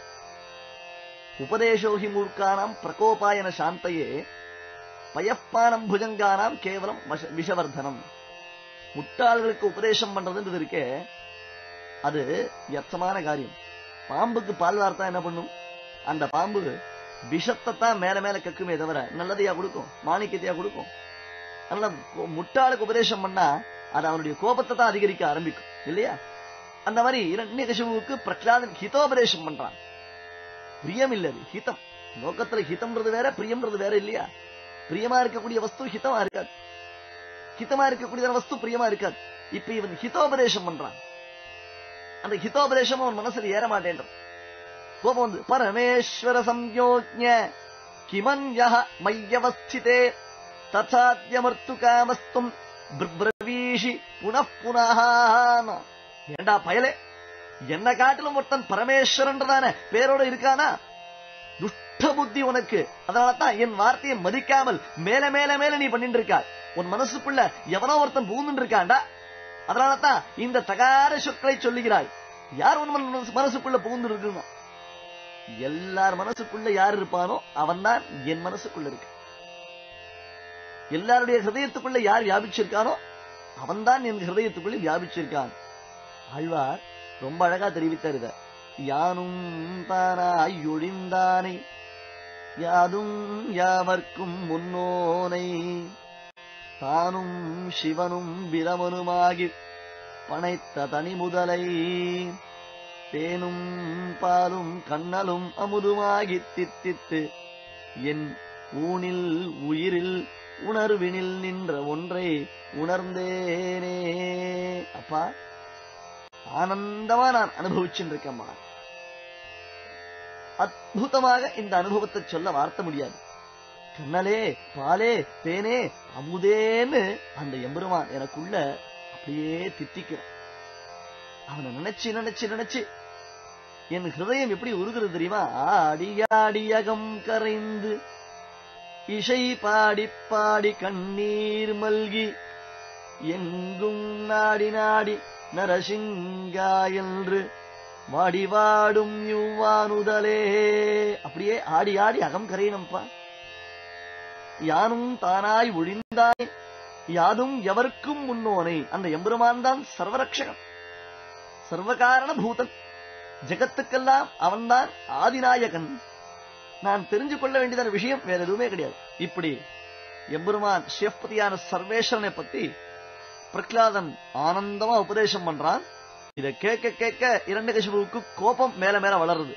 உபதேசோஹி மூர்க்கானாம் பிரகோபாயன சாந்தையே பயப்பானம் புஜங்கானாம் கேவலம் வச- விஷவர்தனம் முட்டாள்களுக்கு உபதேசம் பண்றதுன்றது இருக்கே அது வியர்த்தமான காரியம் பாம்புக்கு பால் வார்த்தா என்ன பண்ணும் அந்த பாம்பு விஷத்தை தான் மேல மேல கக்குமே தவிர நல்லதையா கொடுக்கும் மாணிக்கத்தையா கொடுக்கும் அதனால கொ- முட்டாளுக்கு உபதேசம் பண்ணா அது அவனுடைய கோபத்தை தான் அதிகரிக்க ஆரம்பிக்கும் இல்லையா அந்த மாதிரி இரண்யகசிபுவுக்கு பிரகலாதன் ஹிதோபதேசம் பண்றான் பிரியம் இல்ல அது ஹிதம் லோகத்துல ஹிதம்ன்றது வேற பிரியம்ன்றது வேற இல்லையா பிரியமா இருக்கக்கூடிய வஸ்து ஹிதமா இருக்காது ஹிதமா இருக்கக்கூடிய வஸ்து பிரியமா இருக்காது இப்ப இவன் ஹிதோபதேசம் பண்றான் அந்த ஹிதோபதேசம் அவன் மனசுல ஏற மாட்டேன்றான் கோபம் வந்து பரமேஸ்வர சம்யோஜ்ஞ கிமன்யஹ மையவஸ்திதே ததாத்யமர்த்து காமஸ்தும் பிப்ரவீஷி புனః புனः ஏண்டா பயலே என்ன காட்டிலும் ஒருத்தன் பரமேஸ்வரன்றதான பேரோட இருக்கானா துஷ்ட புத்தி உனக்கு அதனாலதான் என் வார்த்தையை மதிக்காமல் மேல மேல மேல நீ பண்ணிட்டு இருக்காய் உன் மனசுக்குள்ள எவனோ ஒருத்தன் பூந்துட்டு இருக்காண்டா அதனாலதான் இந்த தகார சொற்களை சொல்லுகிறாய் யார் உன் மனசு- மனசுக்குள்ள புகுந்து இருக்குன்னா எல்லார் மனசுக்குள்ள யார் இருப்பானோ அவன்தான் என் மனசுக்குள்ள இருக்கு எல்லாருடைய ஹிருதயத்துக்குள்ள யார் வியாபிச்சிருக்கானோ அவன்தான் என் ஹிருதயத்துக்குள்ள வியாபிச்சிருக்கான் ஆழ்வார் ரொம்ப அழகா தெரிவித்தார் இத யானும் தானாய் ஒழிந்தானை யாதும் யாவர்க்கும் முன்னோனை தானும் சிவனும் பிரமனுமாகி பனைத்த தனி முதலை தேனும் பாலும் கண்ணலும் அமுதுமாகி தித்தித்து என் ஊனில் உயிரில் உணர்வினில் நின்ற ஒன்றை உணர்ந்தேனே அப்பா ஆனந்தமா நான் அனுபவிச்சுட்டு இருக்கேம்மா அற்புதமாக இந்த அனுபவத்தை சொல்ல வார்த்த முடியாது கண்ணலே பாலே தேனே அமுதேன்னு அந்த எம்பெருமான் எனக்குள்ள அப்படியே தித்திக்கிறான் அவனை நினைச்சு நினைச்சு நினைச்சு என் ஹிருதயம் எப்படி உருகிறது தெரியுமா ஆடியாடியகம் கரைந்து இசை பாடி பாடி கண்ணீர் மல்கி எங்கும் நாடி நாடி நரசிங்கா என்று வாடிவாடும் யுவானுதலே அப்படியே ஆடி ஆடி அகம் கரையணும்ப்பா யானும் தானாய் ஒழிந்தாய் யாதும் எவருக்கும் முன்னோனை அந்த எம்பெருமான் தான் சர்வரக்ஷகன் சர்வகாரண பூதன் ஜெகத்துக்கெல்லாம் அவன்தான் ஆதிநாயகன் நான் தெரிஞ்சு கொள்ள வேண்டியதான விஷயம் வேற எதுவுமே கிடையாது இப்படி எம்பெருமான் சிவபதியான சர்வேஸ்வரனை பத்தி பிரகலாதன் ஆனந்தமா உபதேசம் பண்றான் இத கேட்க கேட்க இரண்டகசிபுவுக்கு கோபம் மேல மேல வளருது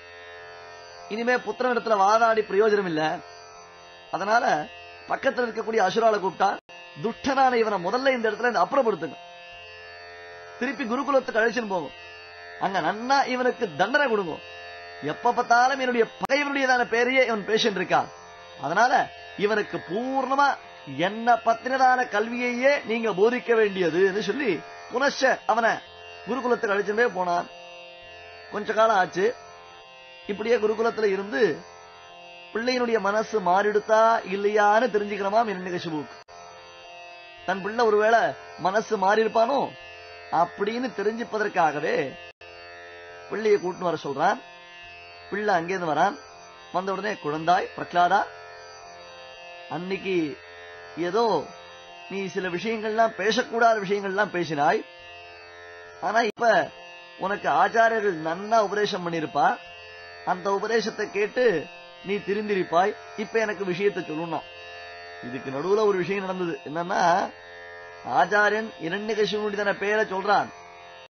இனிமே புத்திரனிடத்துல வாதாடி பிரயோஜனம் இல்ல அதனால பக்கத்துல இருக்கக்கூடிய அசுரால கூப்பிட்டா துஷ்டனான இவனை முதல்ல இந்த இடத்துல இந்த அப்புறப்படுத்துங்க திருப்பி குருகுலத்துக்கு அழைச்சின்னு போகும் அங்க நன்னா இவனுக்கு தண்டனை கொடுங்க எப்ப பார்த்தாலும் என்னுடைய பகைவனுடையதான பேரையே இவன் பேசிட்டு இருக்கான் அதனால இவனுக்கு பூர்ணமா என்ன பத்தினதான கல்வியையே நீங்க போதிக்க வேண்டியதுன்னு சொல்லி புனஷ அவனை குருகுலத்துக்கு அழைச்சுட்டே போனான் கொஞ்ச காலம் ஆச்சு இப்படியே குருகுலத்துல இருந்து பிள்ளையினுடைய மனசு மாறிடுத்தா இல்லையான்னு தெரிஞ்சுக்கிறமாம் இரண்யகசிபுக்கு தன் பிள்ளை ஒருவேளை மனசு மாறி இருப்பானோ அப்படின்னு தெரிஞ்சுப்பதற்காகவே பிள்ளையை கூட்டின்னு வர சொல்றான் பிள்ளை அங்கேருந்து வரான் வந்த உடனே குழந்தாய் பிரகலாதா அன்னைக்கு ஏதோ நீ சில விஷயங்கள்லாம் பேசக்கூடாத விஷயங்கள்லாம் பேசினாய் ஆனா இப்ப உனக்கு ஆச்சாரியர்கள் நன்னா உபதேசம் பண்ணிருப்பா அந்த உபதேசத்தை கேட்டு நீ திருந்திருப்பாய் இப்ப எனக்கு விஷயத்தை சொல்லணும் இதுக்கு நடுவுல ஒரு விஷயம் நடந்தது என்னன்னா ஆச்சாரியன் இரண்யகசிவனுடைய பேரை சொல்றான்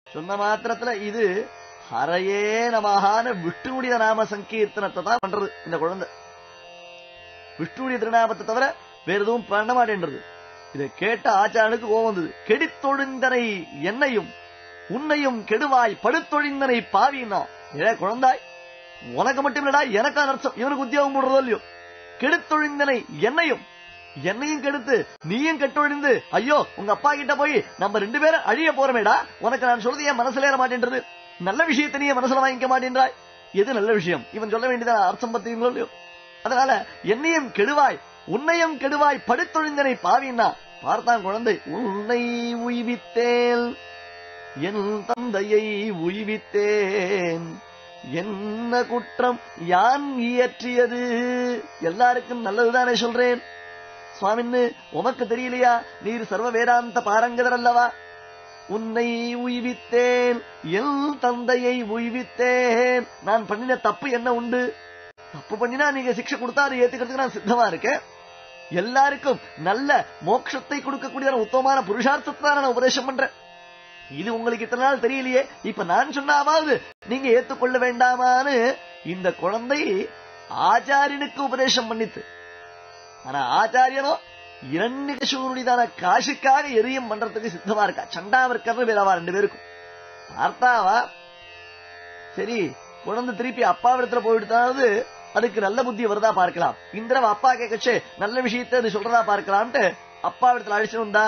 சொன்ன மாத்திரத்துல இது ஹரையே நமகான விஷ்ணுடைய நாம சங்கீர்த்தனத்தை தான் பண்றது இந்த குழந்தை விஷ்ணுடைய திருநாமத்தை தவிர வேற எதுவும் பண்ண மாட்டேன்றது இதை கேட்ட ஆச்சாரனுக்கு கோவம் வந்தது கெடித்தொழிந்தனை என்னையும் உன்னையும் கெடுவாய் படுத்தொழிந்தனை பாவினா ஏ குழந்தாய் உனக்கு மட்டும் இல்லடா எனக்கு அனர்த்தம் இவனுக்கு உத்தியோகம் போடுறதோ இல்லையோ கெடுத்தொழிந்தனை என்னையும் என்னையும் கெடுத்து நீயும் கெட்டொழிந்து ஐயோ உங்க அப்பா கிட்ட போய் நம்ம ரெண்டு பேரும் அழிய போறமேடா உனக்கு நான் சொல்றது என் மனசுல ஏற மாட்டேன்றது நல்ல விஷயத்தை நீ என் மனசுல வாங்கிக்க மாட்டேன்றாய் எது நல்ல விஷயம் இவன் சொல்ல வேண்டியதான் அர்த்தம் பத்தீங்களோ இல்லையோ அதனால என்னையும் கெடுவாய் உன்னையும் கெடுவாய் படுத்தொழிந்தனை பாவின்னா பார்த்தான் குழந்தை உன்னை உய்வித்தேன் என் தந்தையை உய்வித்தேன் என்ன குற்றம் யான் இயற்றியது எல்லாருக்கும் நல்லதுதானே சொல்றேன் சுவாமின்னு உமக்கு தெரியலையா நீர் சர்வ வேதாந்த பாரங்கதர் அல்லவா உன்னை உய்வித்தேன் என் தந்தையை உய்வித்தேன் நான் பண்ணின தப்பு என்ன உண்டு தப்பு பண்ணினா நீங்க சிக்ஷை கொடுத்தா அதை ஏத்துக்கிறதுக்கு நான் சித்தமா இருக்கேன் எல்லாருக்கும் நல்ல மோட்சத்தை கொடுக்கக்கூடிய ஒரு உத்தமமான புருஷார்த்தத்தை தான் நான் உபதேசம் பண்றேன் இது உங்களுக்கு இத்தனை நாள் தெரியலையே இப்ப நான் சொன்னாவது நீங்க ஏத்துக்கொள்ள வேண்டாமான்னு இந்த குழந்தை ஆச்சாரியனுக்கு உபதேசம் பண்ணித்து ஆனா ஆச்சாரியனோ இரண்யகசூருடையதான காசுக்காக எரியம் பண்றதுக்கு சித்தமா இருக்கா சண்டாவிற்கர்னு வேறவா ரெண்டு பேருக்கும் பார்த்தாவா சரி குழந்தை திருப்பி அப்பாவிடத்துல போயிடுத்தாவது அதுக்கு நல்ல புத்தி வருதா பார்க்கலாம் இந்திரவ அப்பா கேட்கச்சே நல்ல விஷயத்தை அது சொல்றதா பார்க்கலாம்ட்டு அப்பாவிடத்துல அழிச்சு வந்தா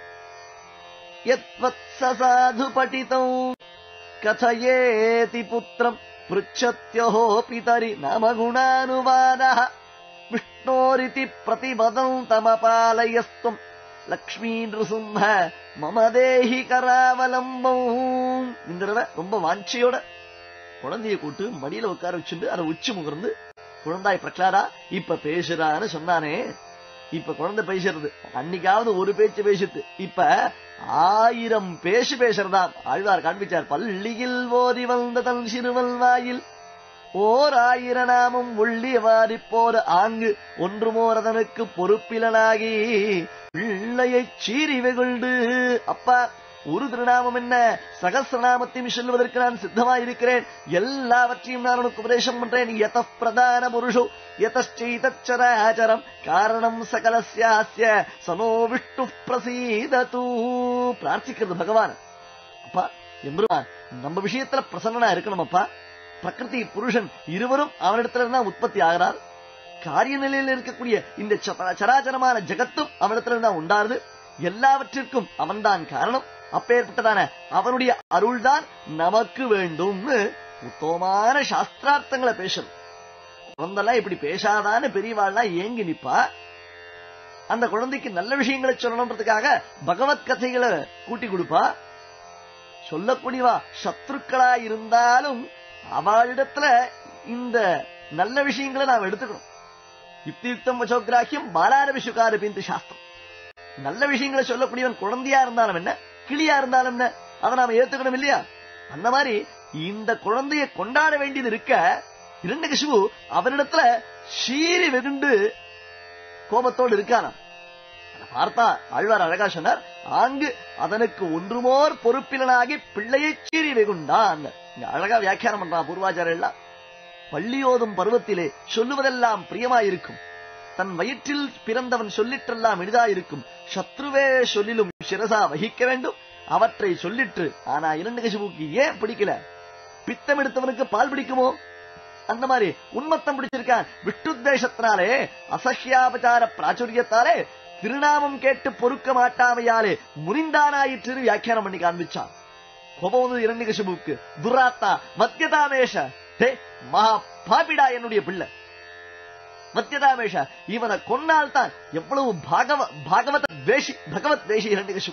யத்வத்ஸ சாது படிதம் கதயேதி புத்திரம் பிருச்சத்யோஹோ பிதரி நம குணானுவாதः விஷ்ணோரிதி பிரதிபதம் தமபாலயஸ்துவம் லக்ஷ்மீ நிருசிம்ம மம தேஹி கராவலம்பம் இந்த தடவை ரொம்ப வாஞ்சையோட குழந்தைய கூட்டு மடியில உட்கார வச்சுட்டு அதை உச்சி முகர்ந்து குழந்தாய் பிரகலாதா இப்ப பேசுறான்னு சொன்னானே இப்ப குழந்தை பேசுறது அன்னைக்காவது ஒரு பேச்சு பேசுது இப்ப ஆயிரம் பேசு பேசுறதாம் ஆழ்வார் காண்பிச்சார் பள்ளியில் ஓதி வந்த தன் சிறுவல் வாயில் ஓர் ஆயிர நாமம் உள்ளி வாரி போற ஆங்கு ஒன்று மோரதனுக்கு பொறுப்பிலனாகி பிள்ளையைச் சீறி வெகுண்டு அப்பா ஒரு திருநாமம் என்ன சகசிரநாமத்தையும் சொல்வதற்கு நான் சித்தமாய் இருக்கிறேன் எல்லாவற்றையும் நான் உனக்கு உபதேசம் பண்றேன் எத பிரதான புருஷோ எதச்சரம் காரணம் சகலசியாஸ்ய சனோ விஷ்ணு பிரசீதது பிரார்த்திக்கிறது பகவான் அப்பா எம்பெருமான் நம்ம விஷயத்துல பிரசன்னனா இருக்கணும் அப்பா பிரகிருதி புருஷன் இருவரும் அவனிடத்துல இருந்தா உற்பத்தி ஆகிறார் காரிய நிலையில் இருக்கக்கூடிய இந்த ச- சராச்சரமான ஜகத்தும் அவனிடத்துல இருந்தா உண்டாருது எல்லாவற்றிற்கும் அவன்தான் காரணம் அப்பேற்பட்டதான அவனுடைய அருள்தான் நமக்கு வேண்டும்னு உத்தமமான சாஸ்திரார்த்தங்களை பேசணும் குழந்தெல்லாம் இப்படி பேசாதான்னு பெரியவாள்லாம் ஏங்கி நிப்பா அந்த குழந்தைக்கு நல்ல விஷயங்களை சொல்லணுன்றதுக்காக பகவத் கதைகளை கூட்டி கொடுப்பா சொல்லக்கூடியவா சத்ருக்களா இருந்தாலும் அவளிடத்துல இந்த நல்ல விஷயங்களை நாம் எடுத்துக்கணும் யுக்தியுக்தம் வசோகிராக்கியம் பாலாரவி சுகாரபிந்து சாஸ்திரம் நல்ல விஷயங்களை சொல்லக்கூடியவன் குழந்தையா இருந்தாலும் என்ன கிளியா இருந்தாலும் என்ன அதை நாம ஏத்துக்கணும் இல்லையா அந்த மாதிரி இந்த குழந்தைய கொண்டாட வேண்டியது இருக்க இரண்டகசிபு அவரிடத்துல சீறி வெகுண்டு கோபத்தோடு இருக்கானாம் அதை பார்த்தா ஆழ்வார் அழகா சொன்னார் ஆங்கு அதனுக்கு ஒன்றுமோர் பொறுப்பிலனாகி பிள்ளையை சீறி வெகுண்டான் இங்க அழகா வியாக்கியானம் பண்றான் பூர்வாச்சாரியெல்லாம் பள்ளியோதும் பருவத்திலே சொல்லுவதெல்லாம் பிரியமாயிருக்கும் தன் வயிற்றில் பிறந்தவன் சொல்லிற்றெல்லாம் எளிதாயிருக்கும் சத்ருவே சொல்லிலும் சிரசா வகிக்க வேண்டும் அவற்றை சொல்லிற்று ஆனா இரண்டு கசிபுக்கு ஏன் பிடிக்கல பித்தம் எடுத்தவனுக்கு பால் பிடிக்குமோ அந்த மாதிரி உன்மத்தம் பிடிச்சிருக்கான் விட்டுத்தேசத்தினாலே அசஹ்யாபச்சார பிராச்சுரியத்தாலே திருநாமம் கேட்டு பொறுக்க மாட்டாமையாலே முனிந்தானாயிற்று வியாக்கியானம் பண்ணி காண்பிச்சான் கோபம் வந்தது இரண்டு கசிபுக்கு துராத்தா மத்தியதாமேஷ ஹே மகா பாபிடா என்னுடைய பிள்ளை மத்தியதாமேஷ இவனை கொன்னால் தான் எவ்வளவு பாகவ பாகவத தேசி பகவத் தேசி இரண்டு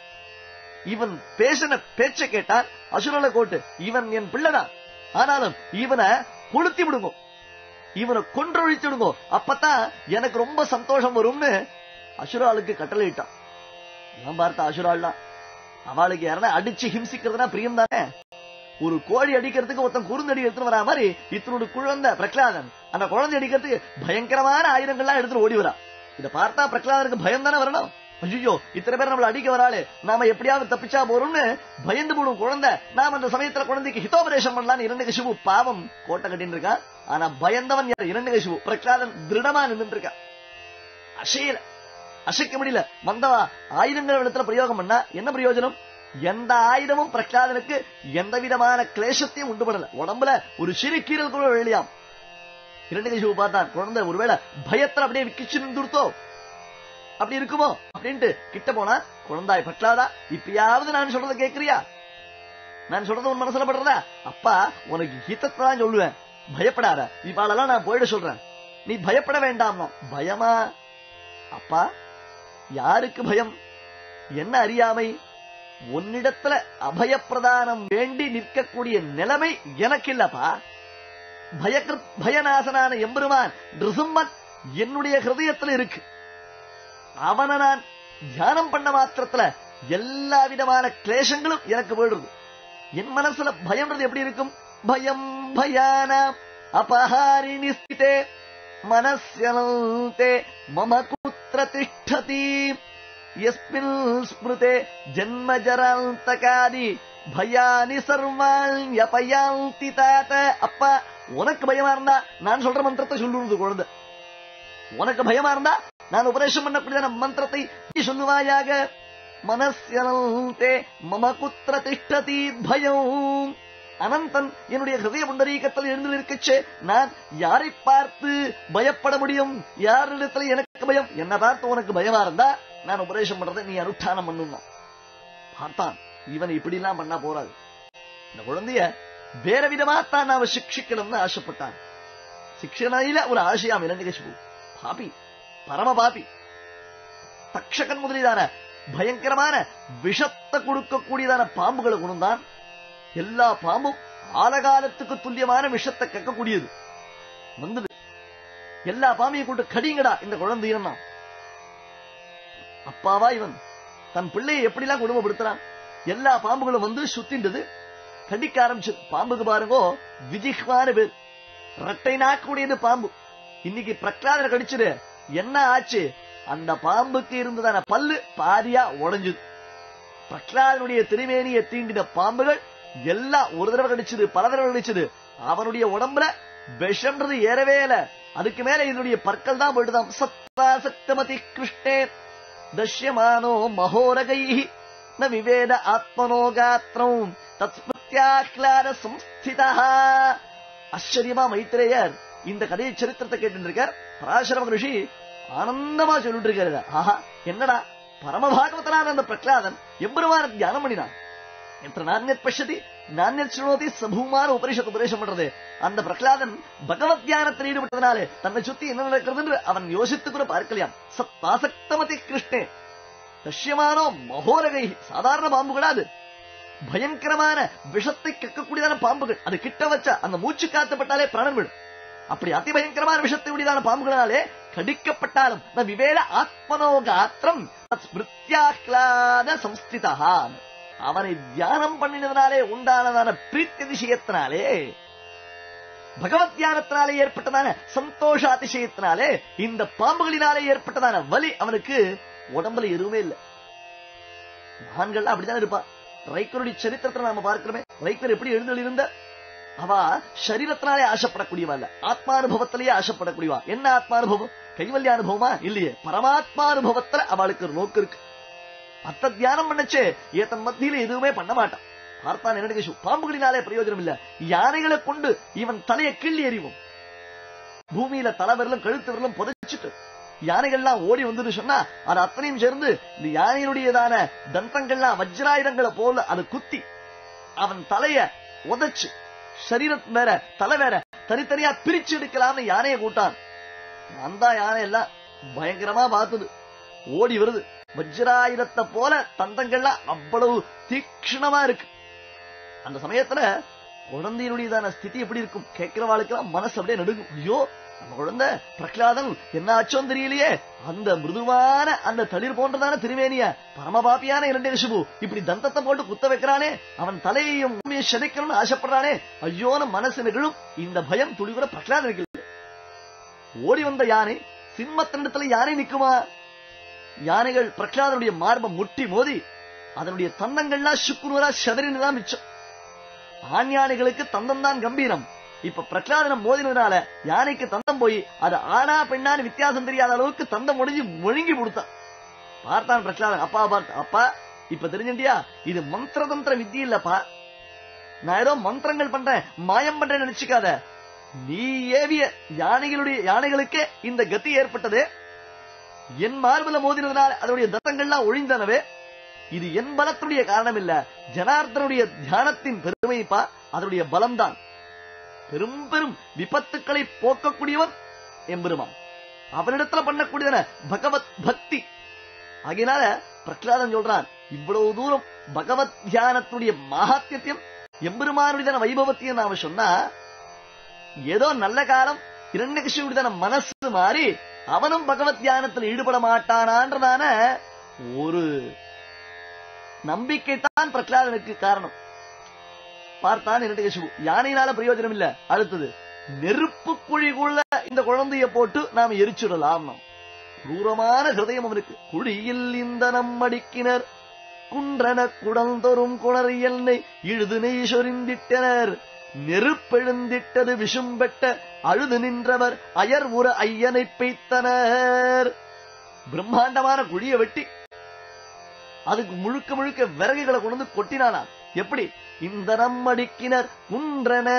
இவன் பேசின பேச்ச கேட்டால் அசுரல கோட்டு இவன் என் பிள்ளைதான் ஆனாலும் இவனை கொளுத்தி விடுங்க இவனை கொன்றொழிச்சுடுங்க அப்பதான் எனக்கு ரொம்ப சந்தோஷம் வரும்னு அசுராளுக்கு கட்டளையிட்டான் நான் பார்த்த அசுராள் தான் அவளுக்கு யாரா அடிச்சு ஹிம்சிக்கிறதுனா பிரியம் தானே ஒரு கோழி அடிக்கிறதுக்கு ஒருத்தன் குறுந்தடி எடுத்துட்டு வரா மாதிரி இத்தனோட குழந்தை பிரகலாதன் அந்த குழந்தை அடிக்கிறதுக்கு பயங்கரமான ஆயுதங்கள்லாம் எடுத்துட்டு ஓடி வரா இத பார்த்தா பிரகலாதனுக்கு பயம் தானே வரணும் ஐயோ இத்தனை பேர் நம்மள அடிக்க வராளே நாம எப்படியாவது தப்பிச்சா போறோம்னு பயந்து போடும் குழந்தை நாம அந்த சமயத்துல குழந்தைக்கு ஹிதோபதேசம் பண்ணலாம்னு இரண்டு கசிவு பாவம் கோட்டை கட்டின்னு இருக்கான் ஆனா பயந்தவன் யார் இரண்டு கசிவு பிரகலாதன் திருடமா நின்று இருக்கான் அசையல அசைக்க முடியல வந்தவா ஆயுதங்கள் இடத்துல பிரயோகம் பண்ணா என்ன பிரயோஜனம் எந்த ஆயுதமும் பிரகலாதனுக்கு எந்த விதமான கிளேசத்தையும் உண்டு பண்ணல உடம்புல ஒரு சிறு கீரல் கூட வெளியாம் இரண்டு கசிவு பார்த்தான் குழந்தை ஒருவேளை பயத்துல அப்படியே விக்கிச்சு நின்றுத்தோ அப்படி இருக்குமோ அப்படின்ட்டு கிட்ட போனா குழந்தாய் பற்றாதா இப்பயாவது நான் சொல்றத கேக்குறியா நான் சொல்றது உன் மனசுல படுறதா அப்பா உனக்கு ஹிதத்தை தான் சொல்லுவேன் பயப்படாத இவாளெல்லாம் நான் போயிட சொல்றேன் நீ பயப்பட வேண்டாம் பயமா அப்பா யாருக்கு பயம் என்ன அறியாமை உன்னிடத்துல அபயப்பிரதானம் வேண்டி நிற்கக்கூடிய நிலைமை எனக்கு இல்லப்பா பயக்கிருத் பயநாசனான எம்பெருமான் நிருசும்மன் என்னுடைய ஹிருதயத்துல இருக்கு அவனை நான் தியானம் பண்ண மாத்திரத்துல எல்லா விதமான கிளேசங்களும் எனக்கு போயிடுது என் மனசுல பயம்ன்றது எப்படி இருக்கும் பயம் பயானாம் அபஹாரிணி ஸ்திதே மனஸ்யனந்தே மம குத்திர திஷ்டதி எஸ்மின் ஸ்மிருதே ஜன்ம ஜராந்தகாதி பயானி சர்வாண்யபயாந்தி தாத்த அப்பா உனக்கு பயமா இருந்தா நான் சொல்ற மந்திரத்தை சொல்லுறது குழந்தை உனக்கு பயமா இருந்தா நான் உபதேசம் பண்ணக்கூடிய மந்திரத்தை நீ சொல்லுவாயாக மனசியனந்தே மம குத்திர திஷ்டதி பயம் அனந்தன் என்னுடைய ஹிருதய புண்டரீகத்தில் எழுந்து இருக்கச்சே நான் யாரை பார்த்து பயப்பட முடியும் யாரிடத்துல எனக்கு பயம் என்ன பார்த்து உனக்கு பயமா இருந்தா நான் உபதேசம் பண்றதை நீ அனுஷ்டானம் பண்ணுனா பார்த்தான் இவன் இப்படி எல்லாம் பண்ணா போறாது இந்த குழந்தைய வேற விதமா தான் நாம சிக்ஷிக்கணும்னு ஆசைப்பட்டான் சிக்ஷணையில ஒரு ஆசையாம் இரண்டு கசிப்பு பாபி பரம பாபி தக்ஷகன் முதலிதான பயங்கரமான விஷத்தை கொடுக்கக்கூடியதான பாம்புகளை கொண்டுதான் எல்லா பாம்பும் ஆலகாலத்துக்கு துல்லியமான விஷத்தை கக்கக்கூடியது வந்தது எல்லா பாம்பையும் கொண்டு கடிங்கடா இந்த குழந்தையும் அப்பாவா இவன் தன் பிள்ளையை எப்படிலாம் குடும்பப்படுத்துறான் எல்லா பாம்புகளும் வந்து சுத்தின்றது கடிக்க ஆரம்பிச்சது பாம்புக்கு பாருங்கோ விஜிஹ்வான பேர் ரெட்டை நாக்குடையது பாம்பு இன்னைக்கு பிரகலாதனை கடிச்சது என்ன ஆச்சு அந்த பாம்புக்கு இருந்ததான பல்லு பாதியா உடைஞ்சது பிரகலாதனுடைய திருமேனியை தீண்டின பாம்புகள் எல்லாம் ஒரு தடவை கடிச்சது பல தடவை கடிச்சது அவனுடைய உடம்புல விஷம்ன்றது ஏறவே இல்ல அதுக்கு மேல இதனுடைய பற்கள் தான் போயிட்டுதான் சத்தா சக்தமதி கிருஷ்ணே தஷ்யமானோ மகோரகை ந விவேத ஆத்மனோ காத்திரம் தத்ஸ்மிருத்யாஹ்லாத சம்ஸ்திதா ஆச்சரியமா மைத்திரேயர் இந்த கதையை சரித்திரத்தை கேட்டு இருக்கார் பராசரம ரிஷி ஆனந்தமா சொல்லிட்டு இருக்காரு ஆஹா என்னடா பரமபாகவதனான அந்த பிரகலாதன் எம்பெருமான தியானம் பண்ணினான் என்ற நானியத் பசதி நானியத் சுணோதி சபூமான உபரிஷத் உபதேசம் பண்றது அந்த பிரகலாதன் பகவத் தியானத்தில் ஈடுபட்டதனாலே தன்னை சுத்தி என்ன நடக்கிறது என்று அவன் யோசித்து கூட பார்க்கலையாம் சத்தாசக்தமதி கிருஷ்ணே தஷ்யமானோ மகோரகை சாதாரண பாம்பு கிடையாது பயங்கரமான விஷத்தை கக்கக்கூடியதான பாம்புகள் அது கிட்ட வச்சா அந்த மூச்சு காத்துப்பட்டாலே பிராணன் விடும் அப்படி அதி பயங்கரமான விஷத்தை உடையதான பாம்புகளாலே கடிக்கப்பட்டாலும் ந விவேல ஆத்மனோ காத்திரம் ஸ்மிருத்யாஹ்லாத சம்ஸ்திதா அவனை தியானம் பண்ணினதுனாலே உண்டானதான பிரீத்தி விஷயத்தினாலே பகவத் தியானத்தினாலே ஏற்பட்டதான சந்தோஷ அதிசயத்தினாலே இந்த பாம்புகளினாலே ஏற்பட்டதான வலி அவனுக்கு உடம்புல எதுவுமே இல்லை மகான்கள் அப்படிதான் இருப்பா ரைக்கருடைய சரித்திரத்தை நாம பார்க்கிறோமே ரைக்கர் எப்படி எழுந்தெழுந்த அவ சரீரத்தினாலே ஆசைப்படக்கூடியவா இல்ல ஆத்மானுபவத்திலேயே ஆசைப்படக்கூடியவா என்ன ஆத்மானுபவம் கைவல்ய அனுபவமா இல்லையே பரமாத்மானுபவத்துல அவளுக்கு ஒரு நோக்கு இருக்கு அத்த தியானம் பண்ணச்சே ஏத்தன் மத்தியில எதுவுமே பண்ண மாட்டான் பார்த்தான் என்ன பாம்புகளினாலே பிரயோஜனம் இல்ல யானைகளை கொண்டு இவன் தலையை கிள்ளி எறிவோம் பூமியில தலை விரலும் கழுத்து விரலும் புதைச்சிட்டு யானைகள்லாம் ஓடி வந்துட்டு சொன்னா அது அத்தனையும் சேர்ந்து இந்த யானையினுடையதான தந்தங்கள்லாம் வஜ்ராயுதங்களை போல அது குத்தி அவன் தலைய உதைச்சு சரீரத்து வேற தலை வேற தனித்தனியா பிரிச்சு எடுக்கலாம்னு யானையை கூட்டான் அந்த யானை எல்லாம் பயங்கரமா பார்த்தது ஓடி வருது வஜ்ராயுதத்தை போல தந்தங்கள்லாம் அவ்வளவு தீக்ஷணமா இருக்கு அந்த சமயத்துல குழந்தையினுடையதான ஸ்திதி எப்படி இருக்கும் கேட்கிறவாளுக்கெல்லாம் மனசு அப்படியே நடுங்கும் ஐயோ நம்ம குழந்தை பிரகலாதன் என்ன ஆச்சோன்னு தெரியலையே அந்த மிருதுவான அந்த தளிர் போன்றதான திருமேனிய பரமபாபியான இரண்டே ரிஷபு இப்படி தந்தத்தை போட்டு குத்த வைக்கிறானே அவன் தலையையும் உண்மையை சிதைக்கணும்னு ஆசைப்படுறானே ஐயோன்னு மனசு நெகிழும் இந்த பயம் துளி கூட பிரகலாதனுக்கு இல்லை ஓடி வந்த யானை சிம்மத்தினிடத்துல யானை நிக்குமா யானைகள் பிரகலாதனுடைய மார்பை முட்டி மோதி அதனுடைய தந்தங்கள்லாம் சுக்குநூறா செதறினதான் மிச்சம் ஆண் யானைகளுக்கு தந்தம் தான் கம்பீரம் இப்ப பிரகலாதனை மோதினதுனால யானைக்கு தந்தம் போய் அது ஆனா பெண்ணான்னு வித்தியாசம் தெரியாத அளவுக்கு தந்தம் முடிஞ்சு முழுங்கி கொடுத்தான் பார்த்தான் பிரகலாதன் அப்பா பார்த்து அப்பா இப்ப தெரிஞ்சுட்டியா இது மந்திர தந்திர வித்தி இல்லப்பா நான் ஏதோ மந்திரங்கள் பண்றேன் மாயம் பண்றேன்னு நினைச்சுக்காத நீ ஏவிய யானைகளுடைய யானைகளுக்கே இந்த கதி ஏற்பட்டது என் மார்புல மோதினதுனால அதனுடைய தத்தங்கள்லாம் ஒழிந்தனவே இது என் பலத்துடைய காரணம் இல்ல ஜனார்தனுடைய தியானத்தின் பெருமைப்பா அதனுடைய பலம்தான் பெரும் பெரும் விபத்துக்களை போக்கக்கூடியவன் எம்பெருமான் அவனிடத்துல பண்ணக்கூடியவன பகவத் பக்தி ஆகையினால பிரகலாதன் சொல்றான் இவ்வளவு தூரம் பகவத் தியானத்துடைய மகாத்தியத்தையும் எம்பெருமானுடைய வைபவத்தையும் நாம சொன்னா ஏதோ நல்ல காலம் இரண்டகிஷுடைய மனசு மாறி அவனும் பகவத் தியானத்தில் ஈடுபட மாட்டானான்றதான ஒரு நம்பிக்கை தான் பிரகலாதனுக்கு காரணம் பார்த்தான் இரண்டகிஷு யானையினால பிரயோஜனம் இல்ல அடுத்தது நெருப்பு குழிக்குள்ள இந்த குழந்தைய போட்டு நாம் எரிச்சுடலாம் நாம் ക്രൂരமான ഹൃദയം അവനുക്ക് കുഴിയിൽ ഇന്ധനം മടിക്കിനർ കുണ്ടന കുടന്തോറും കുണറിയലിനെ ഇഴുതിനെ ചൊരിന്തിട്ടனர் நெருப்பெழுந்திட்டது விஷும்பெட்ட அழுது நின்றவர் அயர் உற ஐயனை பெய்த்தனர் பிரம்மாண்டமான குழிய வெட்டி அதுக்கு முழுக்க முழுக்க விறகுகளை கொண்டு வந்து கொட்டினானா எப்படி இந்த நம்மடிக்கினர் குன்றன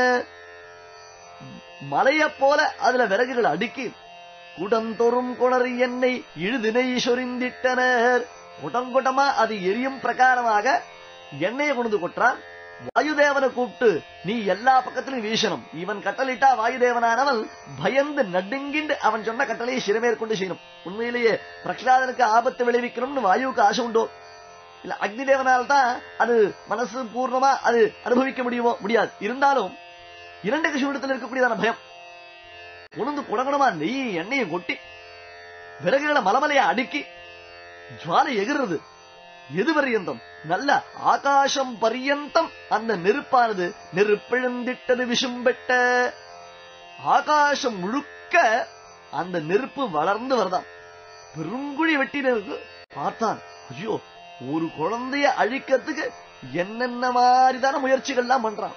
மலைய போல அதுல விறகுகளை அடுக்கி குடந்தொறும் குணர் எண்ணெய் இழுதினை சொரிந்திட்டனர் குடங்குடமா அது எரியும் பிரகாரமாக எண்ணெயை கொண்டு கொட்டுறான் வாயுதேவனை கூப்பிட்டு நீ எல்லா பக்கத்திலும் வீசணும் இவன் கட்டளிட்டா வாயுதேவனானவன் பயந்து நடுங்கிண்டு அவன் சொன்ன கட்டளையை சிறமேற்கொண்டு செய்யணும் உண்மையிலேயே பிரகலாதனுக்கு ஆபத்து விளைவிக்கணும்னு வாயுவுக்கு ஆசை உண்டோ இல்ல அக்னி தேவனால் தான் அது மனசு பூர்ணமா அது அனுபவிக்க முடியுமோ முடியாது இருந்தாலும் இரண்டு கஷுவிடத்தில் இருக்கக்கூடியதான பயம் உணர்ந்து குடகுடமா நெய் எண்ணெயை கொட்டி விறகுகளை மலமலைய அடுக்கி ஜுவாலை எகிறது எது பரியந்தம் நல்ல ஆகாசம் பரியந்தம் அந்த நெருப்பானது நெருப்பிழந்திட்டது விஷும்பெட்ட ஆகாசம் முழுக்க அந்த நெருப்பு வளர்ந்து வருதான் பெருங்குழி வெட்டினருக்கு பார்த்தான் ஐயோ ஒரு குழந்தைய அழிக்கிறதுக்கு என்னென்ன மாதிரிதான முயற்சிகள்லாம் பண்றான்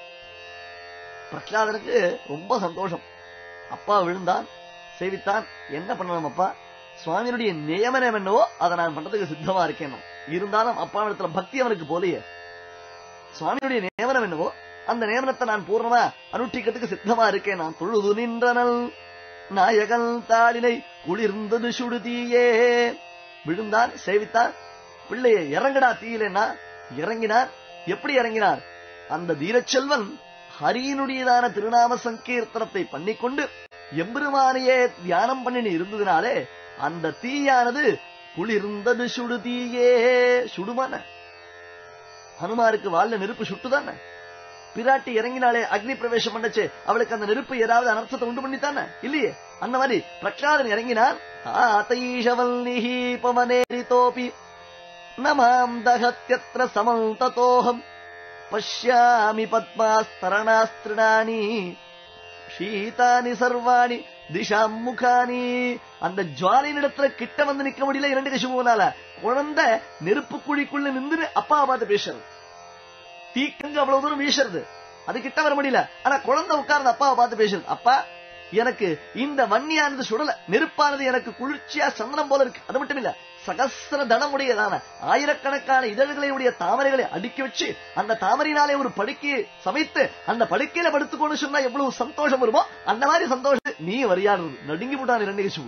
பிரகலாதனுக்கு ரொம்ப சந்தோஷம் அப்பா விழுந்தான் சேவித்தான் என்ன பண்ணணும் அப்பா சுவாமியுடைய நியமனம் என்னவோ அதை நான் பண்றதுக்கு சித்தமா இருக்கேன் இருந்தாலும் அப்பா இடத்துல பக்தி அவனுக்கு போலையே சுவாமியுடைய நியமனம் என்னவோ அந்த நியமனத்தை நான் பூர்ணமா அனுஷ்டிக்கிறதுக்கு சித்தமா இருக்கேன் நான் தொழுது நின்றனல் நாயகன் தாளினை குளிர்ந்தது சுடுதியே விழுந்தான் சேவித்தான் பிள்ளைய இறங்கடா தீயிலன்னா இறங்கினார் எப்படி இறங்கினார் அந்த தீரச்செல்வன் ஹரியினுடையதான திருநாம சங்கீர்த்தனத்தை பண்ணிக்கொண்டு எம்பெருமானையே தியானம் பண்ணி இருந்ததுனாலே அந்த தீயானது குளிர்ந்தது சுடு தீயே சுடுமான ஹனுமாருக்கு வாழ்ல நெருப்பு சுட்டுதானே பிராட்டி இறங்கினாலே அக்னி பிரவேசம் பண்ணச்சு அவளுக்கு அந்த நெருப்பு ஏதாவது அனர்த்தத்தை உண்டு பண்ணித்தானே இல்லையே அந்த மாதிரி பிரகலாதன் இறங்கினான் ஆதைஷவல் நிஹீபவனேரிதோபி நமாம் தகத்யத்ர சமல் ததோகம் பஷ்யாமி பத்மாஸ்தரணாஸ்திரணானி ஷீதானி சர்வாணி திஷாம் முகானி அந்த ஜுவாலினிடத்துல கிட்ட வந்து நிக்க முடியல இரண்டு கசிமுனால குழந்தை நெருப்பு குழிக்குள்ள நின்று அப்பா பார்த்து பேசுறது தீக்கங்க அவ்வளவு தூரம் வீசுறது அது கிட்ட வர முடியல ஆனா குழந்தை உட்கார்ந்து அப்பாவை பார்த்து பேசுறது அப்பா எனக்கு இந்த வன்னியானது சுடல நெருப்பானது எனக்கு குளிர்ச்சியா சந்தனம் போல இருக்கு அது மட்டும் இல்ல சகசிர தனமுடையதான ஆயிரக்கணக்கான இதழ்களை உடைய தாமரைகளை அடுக்கி வச்சு அந்த தாமரையினாலே ஒரு படுக்கையை சமைத்து அந்த படுக்கையில படுத்துக்கோன்னு சொன்னா எவ்வளவு சந்தோஷம் வருமோ அந்த மாதிரி சந்தோஷம் நீ வரியாடுறது நடுங்கி போட்டான் இரண்டு கசிவு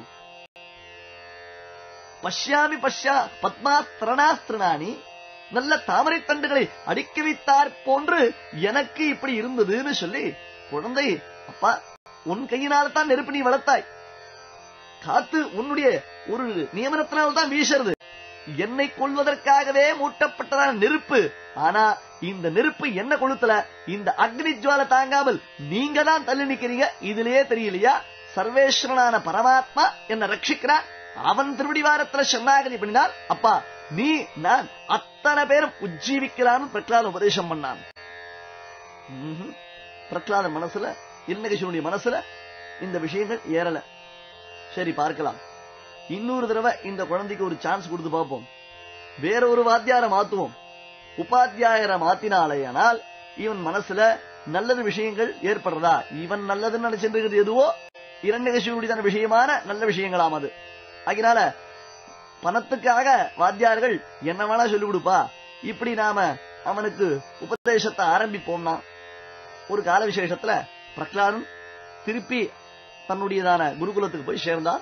பஷ்யாமி பஷ்யா பத்மாஸ்திரணாஸ்திரணானி நல்ல தாமரை தண்டுகளை அடுக்கி வைத்தார் போன்று எனக்கு இப்படி இருந்ததுன்னு சொல்லி குழந்தை அப்பா உன் கையினால தான் நெருப்பு நீ வளர்த்தாய் காத்து உன்னுடைய ஒரு நியமனத்தினால் தான் வீசுறது என்னை கொள்வதற்காகவே மூட்டப்பட்டதான நெருப்பு ஆனா இந்த நெருப்பு என்ன கொளுத்தல இந்த அக்னி ஜுவால தாங்காமல் நீங்க தான் தள்ளி நிக்கிறீங்க இதுலயே தெரியலையா சர்வேஸ்வரனான பரமாத்மா என்ன ரட்சிக்கிறான் அவன் திருவடிவாரத்துல சரணாகதி பண்ணினார் அப்பா நீ நான் அத்தனை பேரும் உஜ்ஜீவிக்கிறான்னு பிரகலாத உபதேசம் பண்ணான் ம்ஹும். பிரகலாத மனசுல இன்னகேஷனுடைய மனசுல இந்த விஷயங்கள் ஏறல சரி பார்க்கலாம் இன்னொரு தடவை இந்த குழந்தைக்கு ஒரு சான்ஸ் கொடுத்து பார்ப்போம் வேற ஒரு வாத்தியார மாத்துவோம் உபாத்தியாயரை மாத்தினாலேயானால் இவன் மனசுல நல்லது விஷயங்கள் ஏற்படுறதா இவன் நல்லதுன்னு நினைச்சிட்டு இருக்கிறது எதுவோ இரண்டகசியுடையதான விஷயமான நல்ல விஷயங்களாம் அது அதனால பணத்துக்காக வாத்தியார்கள் என்ன வேணா சொல்லிக் கொடுப்பா இப்படி நாம அவனுக்கு உபதேசத்தை ஆரம்பிப்போம்னா ஒரு கால விசேஷத்துல பிரகலாதன் திருப்பி தன்னுடையதான குருகுலத்துக்கு போய் சேர்ந்தான்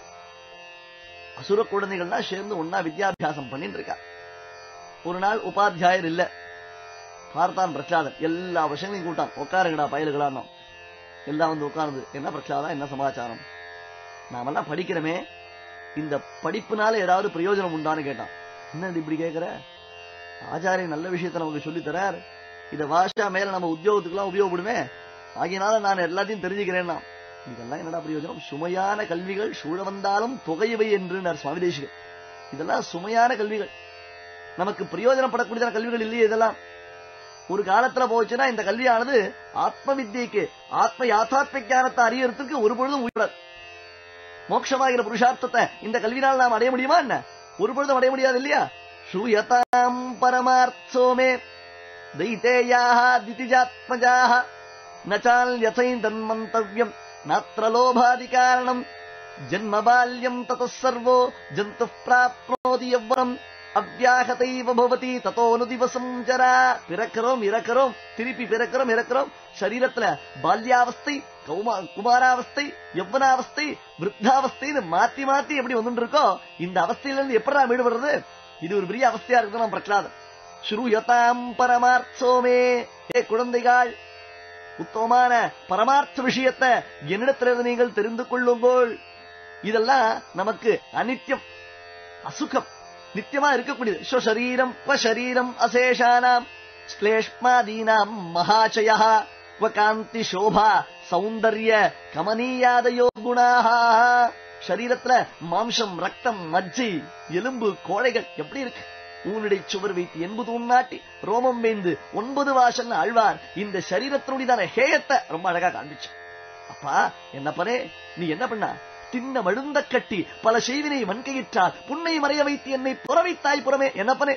அசுர குழந்தைகள்லாம் சேர்ந்து ஒன்னா வித்யாபியாசம் பண்ணிட்டு இருக்கா ஒரு நாள் உபாத்தியாயர் இல்ல பார்த்தான் பிரகலாதன் எல்லா விஷயங்களையும் கூட்டான் உட்காருங்கடா பயலுகளான்னு எல்லாம் வந்து உட்கார்ந்து என்ன பிரகலாதம் என்ன சமாச்சாரம் நாமெல்லாம் படிக்கிறோமே இந்த படிப்புனால ஏதாவது பிரயோஜனம் உண்டான்னு கேட்டான் என்ன இப்படி கேக்குற ஆச்சாரியன் நல்ல விஷயத்த நமக்கு சொல்லித் தரார் இத வாஷா மேல நம்ம உத்தியோகத்துக்குலாம் உபயோகப்படுமே ஆகியனால நான் எல்லாத்தையும் தெரிஞ்சுக்கிறேன்னா இதெல்லாம் என்னடா பிரயோஜனம் சுமையான கல்விகள் சூழ வந்தாலும் தொகையவை என்று சுவாமி தேசிகர் இதெல்லாம் சுமையான கல்விகள் நமக்கு பிரயோஜனப்படக்கூடியதான கல்விகள் இல்லையே இதெல்லாம் ஒரு காலத்துல போச்சுன்னா இந்த கல்வியானது ஆத்ம வித்தியைக்கு ஆத்ம யாத்தாத்ம ஞானத்தை அறியறதுக்கு ஒரு பொழுதும் உயிராது மோட்சமாகிற புருஷார்த்தத்தை இந்த கல்வினால் நாம் அடைய முடியுமா என்ன ஒரு பொழுதும் அடைய முடியாது இல்லையா ஸ்ரூயதாம் பரமார்த்தோமே தைத்தேயாக திதிஜாத்மஜாக நச்சால் யசைந்தன்மந்தவ்யம் நாத்திர லோபாதி காரணம் ஜன்ம பால்யம் தतः சர்வோ ஜந்து பிராப்னோதி எவ்வரம் அவ்யாகதைவ பவதி தத்தோனு திவசம் ஜரா பிறக்கிறோம் இறக்கிறோம் திருப்பி பிறக்கிறோம் இறக்கிறோம் சரீரத்துல பால்யாவஸ்தை கௌமா குமாராவஸ்தை யவ்வனாவஸ்தை விருத்தாவஸ்தைன்னு மாத்தி மாத்தி எப்படி வந்துட்டு இருக்கோ இந்த அவஸ்தையில இருந்து எப்படி மீடுபடுறது இது ஒரு பெரிய அவஸ்தையா இருக்குது நம்ம பிரகலாதன் ஸ்ரூயதாம் பரமார்த்தோமே ஏ குழந்தைகள் உத்தமமான பரமார்த்த விஷயத்தை என்னிடத்திலிருந்து நீங்கள் தெரிந்து கொள்ளுங்கள் இதெல்லாம் நமக்கு அனித்யம் அசுகம் நித்தியமா இருக்கக்கூடியது ஸ்வசரீரம் ஸ்வசரீரம் அசேஷானாம் ஸ்லேஷ்மாதீனாம் மகாச்சய காந்தி சோபா சௌந்தர்ய கமனீயாதயோ குணாக சரீரத்துல மாம்சம் ரத்தம் மஜ்ஜை எலும்பு கோழைகள் எப்படி இருக்கு ஊனடை சுவர் வைத்து எண்பது உண்ணாட்டி ரோமம் வேந்து ஒன்பது வாசல் ஆழ்வார் இந்த சரீரத்தினுடையதான ஹேயத்தை ரொம்ப அழகா காண்பிச்சு அப்பா என்ன பண்ணே நீ என்ன பண்ண தின்ன மழுந்த கட்டி பல செய்வினை வன்கையிற்றால் புன்னை மறைய வைத்து என்னை புறவைத்தாய் புறமே என்ன பண்ணே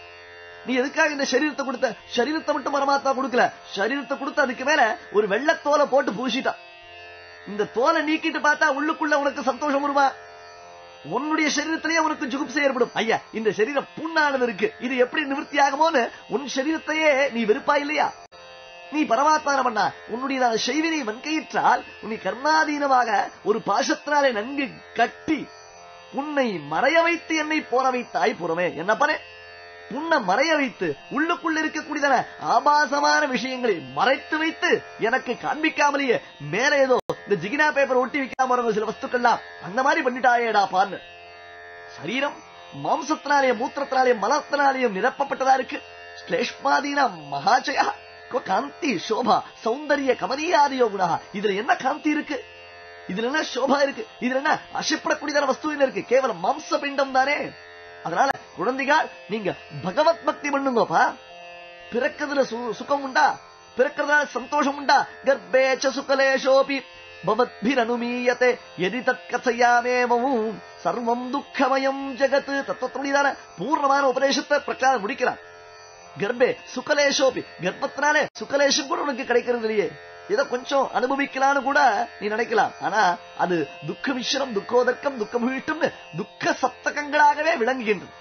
நீ எதுக்காக இந்த சரீரத்தை கொடுத்த சரீரத்தை மட்டும் பரமாத்மா கொடுக்கல சரீரத்தை கொடுத்து அதுக்கு மேல ஒரு வெள்ளத்தோலை போட்டு பூசிட்டான் இந்த தோலை நீக்கிட்டு பார்த்தா உள்ளுக்குள்ள உனக்கு சந்தோஷம் வருமா உன்னுடைய சரீரத்திலேயே உனக்கு ஜுகுப்சை ஏற்படும் ஐயா இந்த சரீரம் புண்ணானது இருக்கு இது எப்படி நிவர்த்தி ஆகுமோன்னு உன் சரீரத்தையே நீ வெறுப்பா இல்லையா நீ பரமாத்மான பண்ணா உன்னுடைய செய்வினை வன்கையிற்றால் உன்னை கர்மாதீனமாக ஒரு பாசத்தினாலே நன்கு கட்டி உன்னை மறைய வைத்து என்னை போற வைத்தாய் புறமே என்ன பண்ணே உன்னை மறைய வைத்து உள்ளுக்குள்ள இருக்கக்கூடியதான ஆபாசமான விஷயங்களை மறைத்து வைத்து எனக்கு காண்பிக்காமலேயே மேல ஏதோ இந்த ஜிகினா பேப்பர் ஒட்டி வைக்காம வரவங்க சில வஸ்துக்கள்லாம் அந்த மாதிரி பண்ணிட்டாயேடா பான்னு சரீரம் மாம்சத்தினாலேயும் மூத்திரத்தினாலேயும் மலத்தினாலேயும் நிரப்பப்பட்டதா இருக்கு ஸ்லேஷ்மாதீன மகாச்சயா காந்தி சோபா சௌந்தரிய கமனியாதியோ குணா இதுல என்ன காந்தி இருக்கு இதுல என்ன சோபா இருக்கு இதுல என்ன அசைப்படக்கூடியதான வஸ்து என்ன இருக்கு கேவலம் மாம்ச பிண்டம் தானே அதனால குழந்தைகள் நீங்க பகவத் பக்தி பண்ணுங்கப்பா பிறக்கிறதுல சுகம் உண்டா பிறக்கிறதுனால சந்தோஷம் உண்டா கர்ப்பேச்ச சுகலேஷோபி பவத்பிரனுமீயத்தை எதி தத் கதையாமேவும் சர்வம் துக்கமயம் ஜெகத் தத்துவத்துடையதான பூர்ணமான உபதேசத்தை பிரச்சாரம் முடிக்கிறான் கர்ப்பே சுகலேஷோபி கர்ப்பத்தினாலே சுகலேஷம் கூட உனக்கு கிடைக்கிறது இல்லையே ஏதோ கொஞ்சம் அனுபவிக்கலாம்னு கூட நீ நினைக்கலாம் ஆனா அது துக்க மிஸ்ரம் துக்கோதர்க்கம் துக்கம் வீட்டும் துக்க சப்தகங்களாகவே விளங்குகின்றது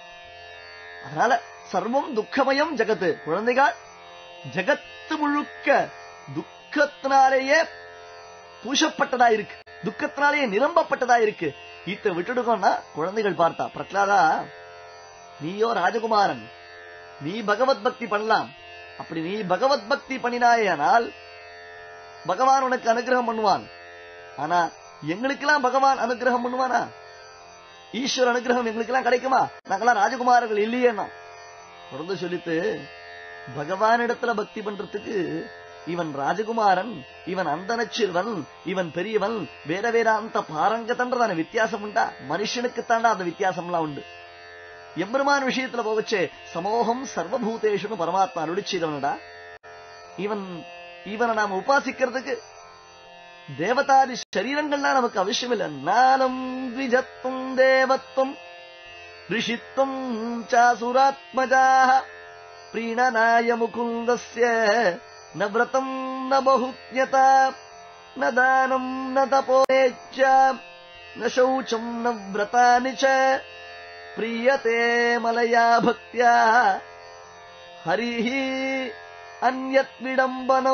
அதனால சர்வம் துக்கமயம் ஜெகத்து குழந்தைகள் ஜெகத்து முழுக்க துக்கத்தினாலேயே பூசப்பட்டதா இருக்கு துக்கத்தினாலேயே நிரம்பப்பட்டதா இருக்கு இத்த விட்டுடுக்கோம்னா குழந்தைகள் பார்த்தா பிரகலாதா நீயோ ராஜகுமாரன் நீ பகவத் பக்தி பண்ணலாம் அப்படி நீ பகவத் பக்தி பண்ணினாயானால் பகவான் உனக்கு அனுகிரகம் பண்ணுவான் ஆனா எங்களுக்கெல்லாம் பகவான் அனுகிரகம் பண்ணுவானா ஈஸ்வர அனுகிரகம் எங்களுக்கெல்லாம் கிடைக்குமா நாங்கெல்லாம் ராஜகுமாரர்கள் இல்லையேன்னா தொடர்ந்து சொல்லித்து பகவானிடத்துல பக்தி பண்றதுக்கு இவன் ராஜகுமாரன் இவன் அந்தனச்சிறுவன் இவன் பெரியவன் வேற வேற அந்த பாரங்கதன்றதான வித்தியாசம் உண்டா மனுஷனுக்கு தாண்டா அந்த வித்தியாசம்லாம் உண்டு எம்பெருமான் விஷயத்துல போகச்சே சமோகம் சர்வபூதேஷனு பரமாத்மா அருளி செய்தவனடா இவன் இவனை நாம உபாசிக்கிறதுக்கு தேவதாதி சரீரங்கள்லாம் நமக்கு அவசியம் இல்ல நாலம் த்விஜத்துவம் தேவத்துவம் ரிஷித்துவம் சாசுராத்மஜாக प्रीणनाय मुकुन्दस्य न व्रतम् न बहुज्ञता न दानम् न तपोनेच्च न शौचम् न व्रतानि च प्रीयते मलया भक्त्या हरिः अन्यत् विडम्बनौ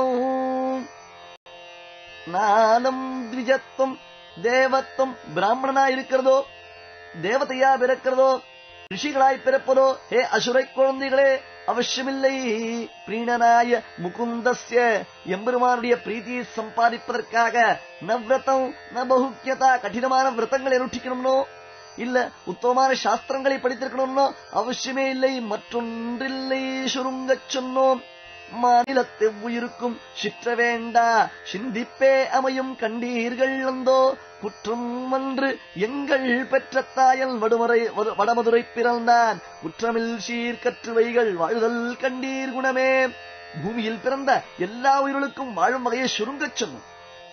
நாலம் த்விஜத்துவம் தேவத்துவம் பிராமணனா இருக்கிறதோ தேவதையா பிறக்கிறதோ ரிஷிகளாய் பிறப்பதோ ஹே அசுரை குழந்தைகளே அவசியமில்லை பிரீணனாய முகுந்தஸ்ய எம்பெருமானுடைய பிரீதியை சம்பாதிப்பதற்காக நவ்ரதம் ந பகுக்கியதா கடினமான விரதங்களை அனுஷ்டிக்கணும்னோ இல்ல உத்தமமான சாஸ்திரங்களை படித்திருக்கணும்னோ அவசியமே இல்லை மற்றொன்றில்லை சுருங்கச் சொன்னோம் மாநிலத்தை உயிருக்கும் சிற்ற வேண்டா சிந்திப்பே அமையும் கண்டீர்கள் அந்தோ குற்றம் அன்று எங்கள் பெற்ற தாயல் வடுமுறை வடமதுரை பிறந்தான் குற்றமில் சீர்கற்றுவைகள் வாழுதல் கண்டீர் குணமே பூமியில் பிறந்த எல்லா உயிர்களுக்கும் வாழும் வகையை சுருங்கச் சொன்னோம்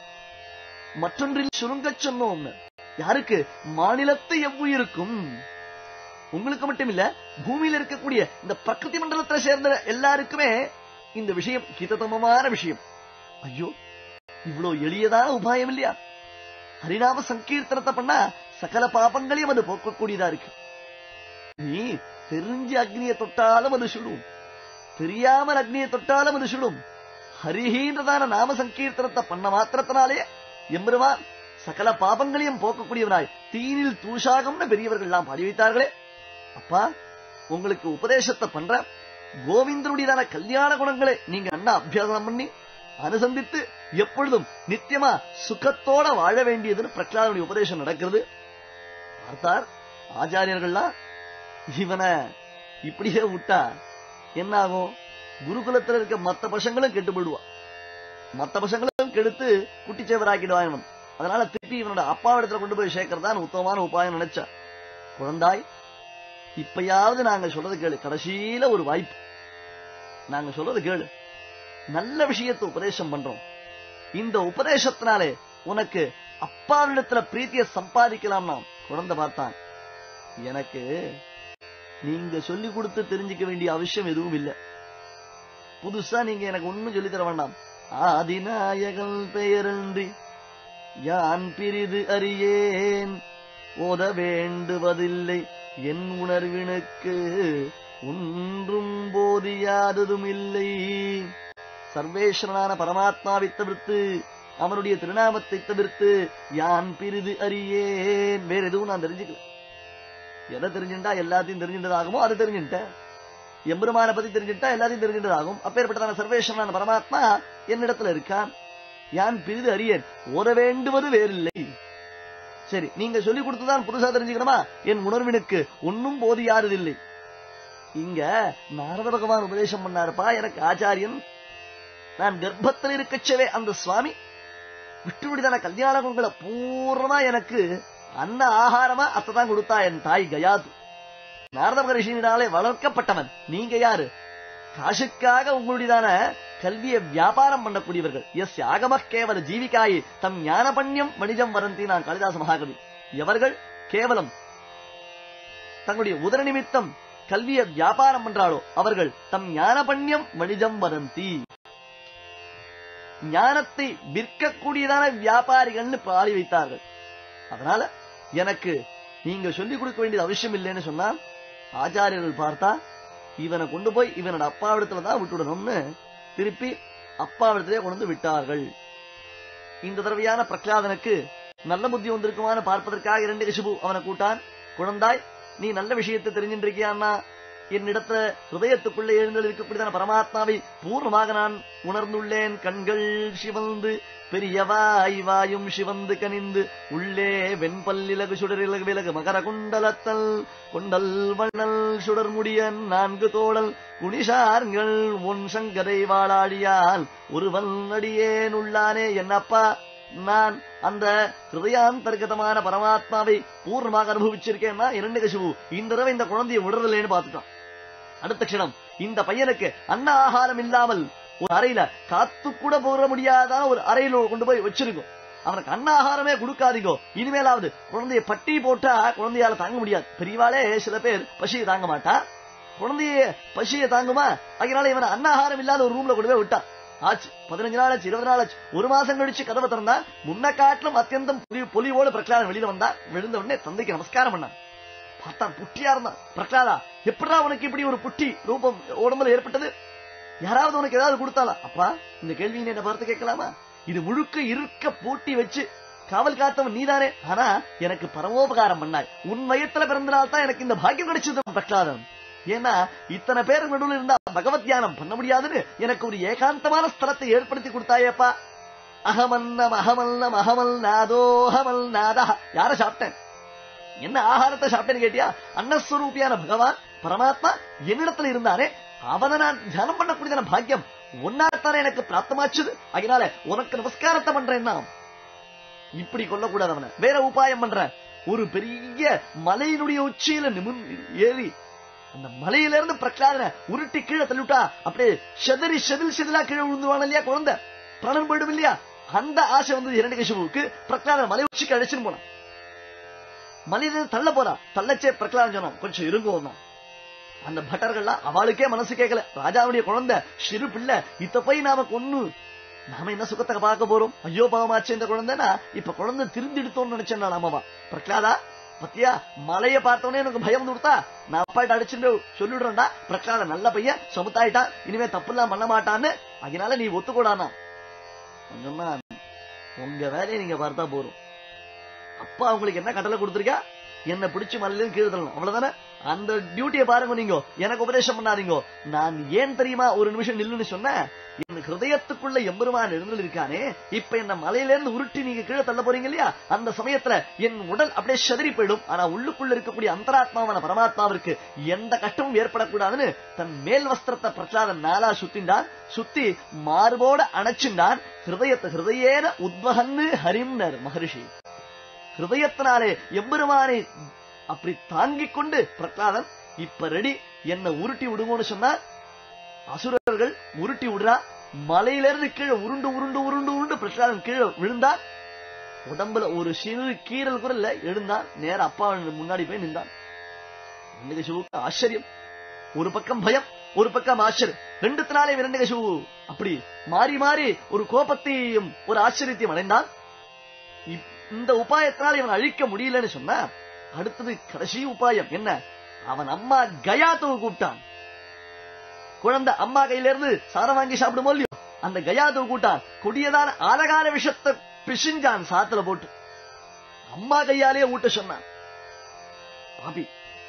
மற்றொன்றில் சுருங்கச் சொன்னோம் யாருக்கு மாநிலத்தை எவ்வுயிருக்கும் உங்களுக்கு மட்டும் இல்ல பூமியில இருக்கக்கூடிய இந்த பிரகிருதி மண்டலத்தை சேர்ந்த எல்லாருக்குமே இந்த விஷயம் ஹிததமமான விஷயம் ஐயோ இவ்வளவு எளியதான உபாயம் இல்லையா ஹரிநாம சங்கீர்த்தனத்தை பண்ணா சகல பாபங்களையும் அது போக்கக்கூடியதா இருக்கு நீ தெரிஞ்சு அக்னியை தொட்டாலும் அது சுடும் தெரியாமல் அக்னியை தொட்டாலும் அது சுடும் ஹரிஹீன்றதான நாம சங்கீர்த்தனத்தை பண்ண மாத்திரத்தினாலே எம்பெருமான் சகல பாபங்களையும் போக்கக்கூடியவனாய் தீனில் தூஷாகம்னு பெரியவர்கள் எல்லாம் பாடி வைத்தார்களே அப்பா உங்களுக்கு உபதேசத்தை பண்ற கோவிந்தனுடையதான கல்யாண குணங்களை நீங்க அண்ணா அபியாசம் பண்ணி அனுசந்தித்து எப்பொழுதும் நித்தியமா சுகத்தோட வாழ வேண்டியதுன்னு பிரகலாதனுடைய உபதேசம் நடக்கிறது பார்த்தார் ஆச்சாரியர்கள்லாம் இவனை இப்படியே விட்டா என்ன ஆகும் குருகுலத்துல இருக்க மத்த பசங்களும் கெட்டு போயிடுவா மத்த பசங்களும் கெடுத்து குட்டிச்சேவராக்கிடுவாங்க அதனால திருப்பி இவனோட அப்பாவிடத்துல கொண்டு போய் சேர்க்கறதான் உத்தமமான உபாயம் நினைச்சா குழந்தாய் இப்பயாவது நாங்க சொல்றது கேளு கடைசியில ஒரு வாய்ப்பு நாங்க சொல்றது கேளு நல்ல விஷயத்தை உபதேசம் பண்றோம் இந்த உபதேசத்தினாலே உனக்கு அப்பாவிடத்துல பிரீத்திய சம்பாதிக்கலாம்னா குழந்தை பார்த்தான் எனக்கு நீங்க சொல்லி கொடுத்து தெரிஞ்சுக்க வேண்டிய அவசியம் எதுவும் இல்லை புதுசா நீங்க எனக்கு ஒண்ணும் சொல்லி தர வேண்டாம் ஆதிநாயகன் பெயரன்றி யான் பிரிது அறியேன் ஓத வேண்டுவதில்லை என் உணர்வினுக்கு ஒன்றும் போதியாததும் இல்லை சர்வேஸ்வரனான பரமாத்மாவை தவிர்த்து அவனுடைய திருநாமத்தை தவிர்த்து யான் பிரிது அறியேன் வேற எதுவும் நான் தெரிஞ்சுக்கல எதை தெரிஞ்சுட்டா எல்லாத்தையும் தெரிஞ்சின்றதாகுமோ அது தெரிஞ்சுட்டேன் எம்பெருமான பத்தி தெரிஞ்சுட்டா எல்லாத்தையும் தெரிஞ்சின்றதாகும் அப்பேற்பட்டதான சர்வேஸ்வரனான பரமாத்மா என்னிடத்துல இருக்கான் யான் பிரிது அறியேன் ஓத வேண்டுவது வேறில்லை சரி நீங்க சொல்லி கொடுத்துதான் புதுசா தெரிஞ்சுக்கணுமா என் உணர்வினுக்கு ஒன்னும் போதியாததில்லை இங்க நாரத பகவான் உபதேசம் பண்ணாருப்பா எனக்கு ஆச்சாரியன் நான் கர்ப்பத்தில் இருக்கச்சவே அந்த சுவாமி விட்டுவிடுதான கல்யாண குணங்களை பூர்ணமா எனக்கு அன்ன ஆகாரமா அத்தைதான் கொடுத்தா என் தாய் கயாது நாரத மகரிஷியினாலே வளர்க்கப்பட்டவன் நீங்க யாரு காசுக்காக உங்களுடையதான கல்வியை வியாபாரம் பண்ணக்கூடியவர்கள் எஸ் ஆகம கேவல ஜீவிகாயி தம் ஞானபண்யம் வணிஜம் வரந்தி நான் காளிதாச மகாகவி எவர்கள் கேவலம் தங்களுடைய உதர நிமித்தம் கல்வியை வியாபாரம் பண்றாளோ அவர்கள் தம் ஞானபண்யம் வணிஜம் வரந்தி ஞானத்தை விற்கக்கூடியதான வியாபாரிகள்னு பாடி வைத்தார்கள் அதனால எனக்கு நீங்க சொல்லிக் கொடுக்க வேண்டியது அவசியம் இல்லைன்னு சொன்னா ஆச்சாரியர்கள் பார்த்தா இவனை கொண்டு போய் இவனோட அப்பாவிடத்துல தான் விட்டுடணும்னு திருப்பி அப்பாவிடத்திலே கொண்டு வந்து விட்டார்கள் இந்த தடவையான பிரகலாதனுக்கு நல்ல புத்தி வந்திருக்குமான்னு பார்ப்பதற்காக இரண்டு கசிபு அவனை கூட்டான் குழந்தாய் நீ நல்ல விஷயத்தை தெரிஞ்சின்றிருக்கியான்னா என்னிடத்துல ஹிருதயத்துக்குள்ளே எழுந்தல் இருக்கக்கூடியதான பரமாத்மாவை பூர்ணமாக நான் உணர்ந்துள்ளேன் கண்கள் சிவந்து பெரியவாய் வாயும் சிவந்து கனிந்து உள்ளே வெண்பல்லிலகு சுடரிலகு விலகு மகர குண்டலத்தல் கொண்டல் வண்ணல் சுடர் முடியன் நான்கு தோழல் குணிசார்கள் உன் சங்கரை வாழாடியால் ஒருவன் அடியேன் உள்ளானே என்னப்பா நான் அந்த ஹிருதயாந்தர்கதமான பரமாத்மாவை பூர்ணமாக அனுபவிச்சிருக்கேன்னா இரண்டு கசிவு இந்த தடவை இந்த குழந்தையை விடுறதில்லைன்னு பார்த்துட்டான் அடுத்த க்ஷணம் இந்த பையனுக்கு அன்ன ஆகாரம் இல்லாமல் ஒரு அறையில காத்து கூட போற முடியாத ஒரு அறையில கொண்டு போய் வச்சிருக்கும் அவனுக்கு அன்னாகாரமே கொடுக்காதீங்கோ இனிமேலாவது குழந்தைய பட்டி போட்டா குழந்தையால தாங்க முடியாது பெரியவாளே சில பேர் பசியை தாங்க மாட்டா குழந்தைய பசியை தாங்குமா அதனால இவனை அன்னாகாரம் இல்லாத ஒரு ரூம்ல கொண்டு போய் விட்டான் ஆச்சு பதினஞ்சு நாள் ஆச்சு இருபது நாள் ஆச்சு ஒரு மாசம் கழிச்சு கதவை திறந்தா முன்ன காட்டிலும் அத்தியந்தம் பொலி- பொலிவோடு பிரகலாதன் வெளியில வந்தா விழுந்த உடனே தந்தைக்கு நமஸ்காரம் பண்ணான் பார்த்தான் புட்டியா இருந்தான் பிரகலாதா எப்படா உனக்கு இப்படி ஒரு புட்டி ரூபம் உடம்புல ஏற்பட்டது யாராவது உனக்கு ஏதாவது கொடுத்தாளா அப்பா இந்த கேள்வி என்ன பார்த்து கேட்கலாமா இது முழுக்க இருக்க பூட்டி வச்சு காவல் காத்தவன் நீதானே ஆனா எனக்கு பரமோபகாரம் பண்ணாய் உன் வயத்துல பிறந்தனால தான் எனக்கு இந்த பாக்கியம் கிடைச்சது பிரகலாதன் ஏன்னா இத்தனை பேர் நடுவில் இருந்தா பகவத் தியானம் பண்ண முடியாதுன்னு எனக்கு ஒரு ஏகாந்தமான ஸ்தலத்தை ஏற்படுத்தி கொடுத்தாயேப்பா அகமன்னம் அகமல்லம் அகமல் நாதோ அகமல் நாதா யார சாப்பிட்டேன் என்ன ஆகாரத்தை சாப்பிட்டேன்னு கேட்டியா அன்னஸ்வரூபியான பகவான் பரமாத்மா என்னிடத்துல இருந்தானே அவனை நான் தியானம் பண்ணக்கூடியதான பாக்கியம் ஒன்னாத்தானே எனக்கு பிராப்தமாச்சுது அதனால உனக்கு நமஸ்காரத்தை பண்றேன் நான் இப்படி கொல்லக்கூடாது அவனை வேற உபாயம் பண்ற ஒரு பெரிய மலையினுடைய உச்சியில நிமிர் ஏறி அந்த மலையில இருந்து பிரகலாதனை உருட்டி கீழே தள்ளிவிட்டா அப்படியே செதறி செதில் செதிலா கீழே விழுந்துவான் இல்லையா குழந்தை பிராணம் போயிடும் இல்லையா அந்த ஆசை வந்து இரண்டு கசிவுக்கு பிரகலாதன் மலை உச்சிக்கு அழைச்சிட்டு போனான் மலையில தள்ள போறா தள்ளச்சே பிரகலாதன் சொன்னான் கொஞ்சம் இருங்கோன்னா அந்த பட்டர்கள்லாம் அவளுக்கே மனசு கேட்கல ராஜாவுடைய குழந்தை சிறு பிள்ளை இத்த போய் நாம கொன்னு நாம என்ன சுகத்தை பார்க்க போறோம் ஐயோ பாவமாச்சு இந்த குழந்தைனா இப்ப குழந்தை திருந்திடுத்தோம்னு நினைச்சேன் நான் அம்மாவா பிரகலாதா பத்தியா மலைய பார்த்தோன்னே எனக்கு பயம் கொடுத்தா நான் அப்பாட்ட அடிச்சுட்டு சொல்லிடுறேன்டா பிரகலாத நல்ல பையன் சமுத்தாயிட்டான் இனிமே தப்புலாம் பண்ண மாட்டான்னு அதனால நீ ஒத்துக்கூடானா கொஞ்சமா உங்க வேலையை நீங்க பார்த்தா போறோம் அப்பா உங்களுக்கு என்ன கட்டளை கொடுத்துருக்கா என்ன பிடிச்சு மலையில கீழே தள்ளணும் அவ்வளவுதானே அந்த டியூட்டியை பாருங்க நீங்க எனக்கு உபதேசம் பண்ணாதீங்க நான் ஏன் தெரியுமா ஒரு நிமிஷம் நில்லுன்னு சொன்னேன் என் ஹிருதயத்துக்குள்ள எம்பெருமான் எழுந்து இருக்கானே இப்ப என்ன மலையில இருந்து உருட்டி நீங்க கீழே தள்ள போறீங்க இல்லையா அந்த சமயத்துல என் உடல் அப்படியே செதறி போயிடும் ஆனா உள்ளுக்குள்ள இருக்கக்கூடிய அந்தராத்மாவான பரமாத்மாவிற்கு எந்த கஷ்டமும் ஏற்படக்கூடாதுன்னு தன் மேல் வஸ்திரத்தை பிரகலாதன் நாளா சுத்திண்டான் சுத்தி மார்போட அணைச்சுண்டான் ஹிருதயத்தை ஹிருதயேன உத்வகன்னு ஹரிம்னர் மகரிஷி ஹிருதயத்தினாலே எம்பெருமானை அப்படி தாங்கிக் கொண்டு பிரகலாதன் இப்ப ரெடி என்ன உருட்டி விடுங்கன்னு சொன்னா அசுரர்கள் உருட்டி விடுறா மலையில இருந்து கீழே உருண்டு உருண்டு உருண்டு உருண்டு பிரகலாதன் கீழே விழுந்தான் உடம்புல ஒரு சிறு கீறல் கூட இல்ல எழுந்தான் நேர அப்பா முன்னாடி போய் நின்றான் இரண்டகசிவுக்கு ஆச்சரியம் ஒரு பக்கம் பயம் ஒரு பக்கம் ஆச்சரியம் ரெண்டுத்தினாலே இரண்டகசிவு அப்படி மாறி மாறி ஒரு கோபத்தையும் ஒரு ஆச்சரியத்தையும் அடைந்தான் இப்- இந்த உபாயத்தினால் இவன் அழிக்க முடியலன்னு சொன்னா அடுத்தது கடைசி உபாயம் என்ன அவன் அம்மா கயாத்துவை கூப்பிட்டான் குழந்தை அம்மா கையில இருந்து சாரம் வாங்கி சாப்பிடுமோ இல்லையோ அந்த கயாத்துவை கூட்டான் கொடியதான ஆலகால விஷத்தை பிசிஞ்சான் சாத்துல போட்டு அம்மா கையாலே ஊட்ட சொன்னான் பாபி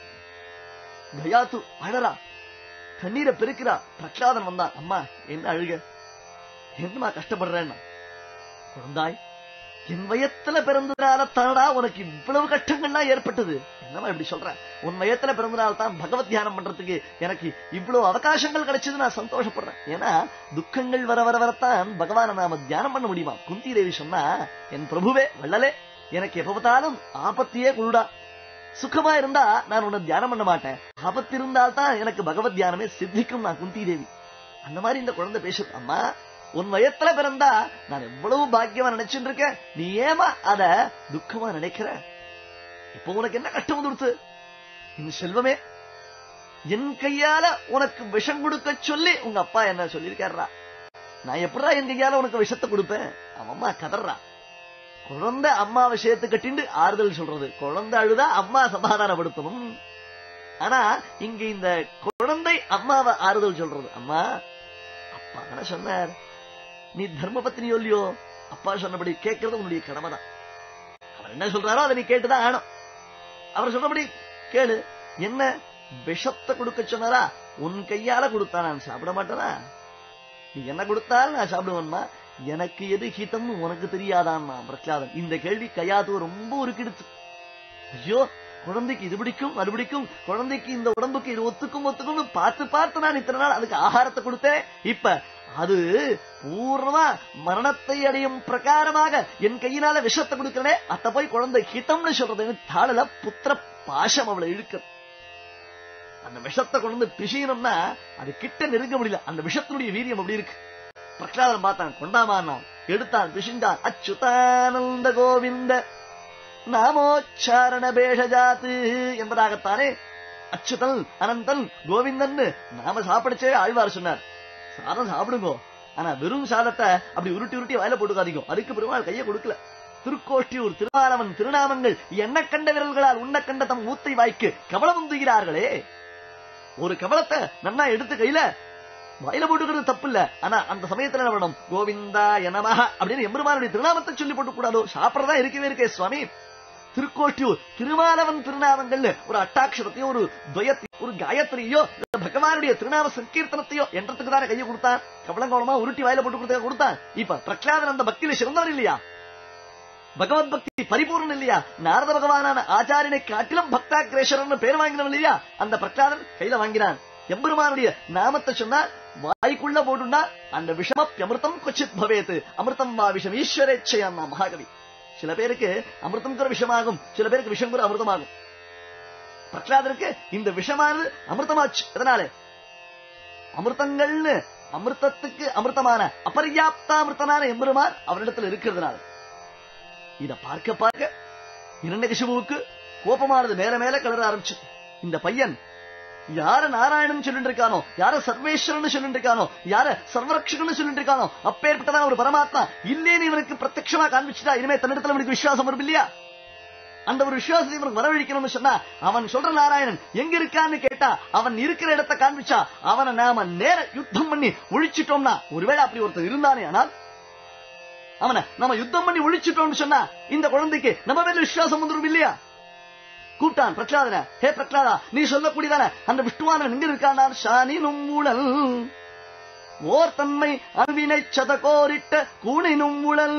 கயாத்து அழறா கண்ணீரை பெருக்கிறா பிரகலாதன் வந்தான் அம்மா என்ன அழுக என்னமா கஷ்டப்படுறேன்னா குழந்தாய் என் வயத்துல பிறந்ததுனால தானடா உனக்கு இவ்வளவு கஷ்டங்கள்லாம் ஏற்பட்டது என்னமா இப்படி சொல்ற உன் வயத்துல பிறந்தனால தான் பகவத் தியானம் பண்றதுக்கு எனக்கு இவ்வளவு அவகாசங்கள் கிடைச்சது நான் சந்தோஷப்படுறேன் ஏன்னா துக்கங்கள் வர வர வரத்தான் பகவானை நாம தியானம் பண்ண முடியுமா குந்தி தேவி சொன்னா என் பிரபுவே வள்ளலே எனக்கு எப்ப பார்த்தாலும் ஆபத்தியே குருடா சுகமா இருந்தா நான் உன்னை தியானம் பண்ண மாட்டேன் ஆபத்து இருந்தால்தான் எனக்கு பகவத் தியானமே சித்திக்கும் நான் குந்தி தேவி அந்த மாதிரி இந்த குழந்தை பேசுது அம்மா உன் வயத்துல பிறந்தா நான் எவ்வளவு பாக்கியமா நினைச்சுட்டு இருக்கேன் நீ ஏமா அத துக்கமா நினைக்கிற இப்போ உனக்கு என்ன கஷ்டம் வந்துடுத்து இந்த செல்வமே என் கையால உனக்கு விஷம் கொடுக்க சொல்லி உங்க அப்பா என்ன சொல்லியிருக்காருடா நான் எப்படா என் கையால உனக்கு விஷத்தை கொடுப்பேன் அவன் அம்மா கதறா குழந்தை அம்மா விஷயத்தை கட்டிண்டு ஆறுதல் சொல்றது குழந்தை அழுதா அம்மா சமாதானப்படுத்தணும் ஆனா இங்க இந்த குழந்தை அம்மாவை ஆறுதல் சொல்றது அம்மா அப்பா தானே சொன்னார் நீ தர்ம பத்தினி இல்லையோ அப்பா சொன்னபடி கேட்கறது உன்னுடைய கடமைதான் அவர் என்ன சொல்றாரோ அதை நீ கேட்டுதான் ஆனும் அவர் சொன்னபடி கேளு என்ன விஷத்தை கொடுக்க சொன்னாரா உன் கையால கொடுத்தா நான் சாப்பிட மாட்டேனா நீ என்ன கொடுத்தாலும் நான் சாப்பிடுவேன்மா எனக்கு எது ஹிதம்னு உனக்கு தெரியாதான்னா பிரகலாதன் இந்த கேள்வி கையாது ரொம்ப உருக்கிடுச்சு ஐயோ குழந்தைக்கு இது பிடிக்கும் அது பிடிக்கும் குழந்தைக்கு இந்த உடம்புக்கு இது ஒத்துக்கும் ஒத்துக்கும்னு பார்த்து பார்த்து நான் இத்தனை நாள் அதுக்கு ஆகாரத்தை கொடுத்தேன் இப்ப அது பூர்ணமா மரணத்தை அடையும் பிரகாரமாக என் கையினால விஷத்தை கொடுக்கிறனே அத்த போய் குழந்தை ஹிதம்னு சொல்றது தாளல புத்திர பாசம் அவளை இழுக்க அந்த விஷத்தை கொண்டு வந்து பிசியணும்னா அது கிட்ட நெருங்க முடியல அந்த விஷத்தினுடைய வீரியம் அப்படி இருக்கு பிரகலாதன் பார்த்தான் கொண்டாமான்னா எடுத்தான் பிஷிண்டான் அச்சுதானந்த கோவிந்த நாமோச்சாரண பேஷஜாத்து என்பதாகத்தானே அச்சுதன் அனந்தன் கோவிந்தன் நாம சாப்பிடுச்சே ஆழ்வார் சொன்னார் சாதம் சாப்பிடுங்கோ ஆனா வெறும் சாதத்தை அப்படி உருட்டி உருட்டி வாயில போட்டுக்காதீங்க அதுக்கு பெருமாள் கையை கொடுக்கல திருக்கோஷ்டியூர் திருமாலவன் திருநாமங்கள் என்ன கண்ட விரல்களால் உண்ண கண்ட தம் ஊத்தை வாய்க்கு கவலம் தூகிறார்களே ஒரு கவலத்தை நன்னா எடுத்து கையில வாயில போட்டுக்கிறது தப்பு இல்ல ஆனா அந்த சமயத்துல என்ன பண்ணணும் கோவிந்தா எனமஹ அப்படின்னு எம்பெருமானுடைய திருநாமத்தை சொல்லி போட்டு கூடாதோ சாப்பிடறதா இருக்கவே இருக்கே சுவாமி திருக்கோட்டியூர் திருமாலவன் திருநாமங்கள்ல ஒரு அட்டாட்சரத்தையோ ஒரு துவயத்தையோ ஒரு காயத்ரியோ இல்ல பகவானுடைய திருநாம சங்கீர்த்தனத்தையோ என்றதுக்கு தானே கையை கொடுத்தான் கவலங்கவலமா உருட்டி வாயில போட்டு கொடுத்த கொடுத்தான் இப்ப பிரகலாதன் அந்த பக்தியில சிறந்தவர் இல்லையா பகவத் பக்தி பரிபூர்ணம் இல்லையா நாரத பகவானான ஆச்சாரியனை காட்டிலும் பக்தாகிரேஸ்வரன் பேர் வாங்கினவன் இல்லையா அந்த பிரகலாதன் கையில வாங்கினான் எம்பெருமானுடைய நாமத்தை சொன்னா வாய்க்குள்ள போட்டுண்டா அந்த விஷமப்பியமிர்தம் கொச்சித் பவேத் அமிர்தம் வா விஷம் ஈஸ்வரேச்சையான் மகாகவி சில பேருக்கு அமிர்தம் கூட விஷமாகும் சில பேருக்கு விஷம் கூட அமிர்தமாகும் பிரகலாதருக்கு இந்த விஷமானது அமிர்தமாச்சு எதனால அமிர்தங்கள்னு அமிர்தத்துக்கு அமிர்தமான அபர்யாப்தாமிர்தனான எம்பெருமான் அவரிடத்துல இருக்கிறதுனால இத பார்க்க பார்க்க இரண்டகிசுவுக்கு கோபமானது மேல மேல கிளற ஆரம்பிச்சு இந்த பையன் யார நாராயணன் சொல்லிட்டு இருக்கானோ யார சர்வேஸ்வரன் சொல்லிட்டு இருக்கானோ யார சர்வரக்ஷகன் சொல்லிட்டு இருக்கானோ அப்பேற்பட்டதான் ஒரு பரமாத்மா இல்லேன்னு இவனுக்கு பிரத்யட்சமா காண்பிச்சுட்டா இனிமே தன்னிடத்துல இவனுக்கு விசுவாசம் வரும் இல்லையா அந்த ஒரு விசுவாசத்தை இவனுக்கு வரவழிக்கணும்னு சொன்னா அவன் சொல்ற நாராயணன் எங்க இருக்கான்னு கேட்டா அவன் இருக்கிற இடத்தை காண்பிச்சா அவனை நாம நேர யுத்தம் பண்ணி ஒழிச்சிட்டோம்னா ஒருவேளை அப்படி ஒருத்தர் இருந்தானே ஆனால் அவனை நம்ம யுத்தம் பண்ணி ஒழிச்சிட்டோம்னு சொன்னா இந்த குழந்தைக்கு நம்ம மேல விசுவாசம் வந்துடும் இல்லையா கூப்பிட்டான் பிரகலாதன ஹே பிரகலாதா நீ சொல்லக்கூடியதான அந்த விஷ்ணுவானவன் எங்க இருக்கான் சாணி நும்முழல் ஓர் தன்மை அருவினை சதகோரிட்ட கூணினும் உழல்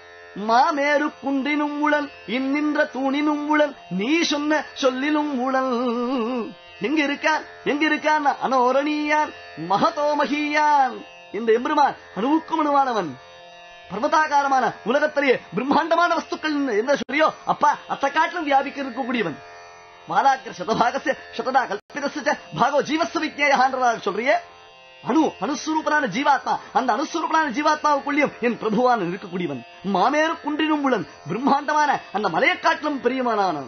மாமேரு குன்றினும் உழல் இன்னின்ற தூணினும் உழல் நீ சொன்ன சொல்லிலும் உழல் எங்க இருக்கான் எங்க இருக்கான் அனோரணியான் மகதோமகியான் இந்த எம்பெருமான் அணுவுக்கும் அணுவானவன் பர்வதாகாரமான உலகத்திலேயே பிரம்மாண்டமான வஸ்துக்கள் என்ன சொல்றியோ அப்பா அத்த காட்டிலும் வியாபிக்க இருக்கக்கூடியவன் மாலாக்கிர சதபாகச சததா கல்பிதச பாகோ ஜீவஸ்வ விஜயான்றதாக சொல்றியே அணு அனுஸ்வரூபனான ஜீவாத்மா அந்த அனுஸ்வரூபனான ஜீவாத்மாவுக்குள்ளேயும் என் பிரபுவான் இருக்கக்கூடியவன் மாமேறு குன்றினும் உளன் பிரம்மாண்டமான அந்த மலையை காட்டிலும் பெரியவனானவன்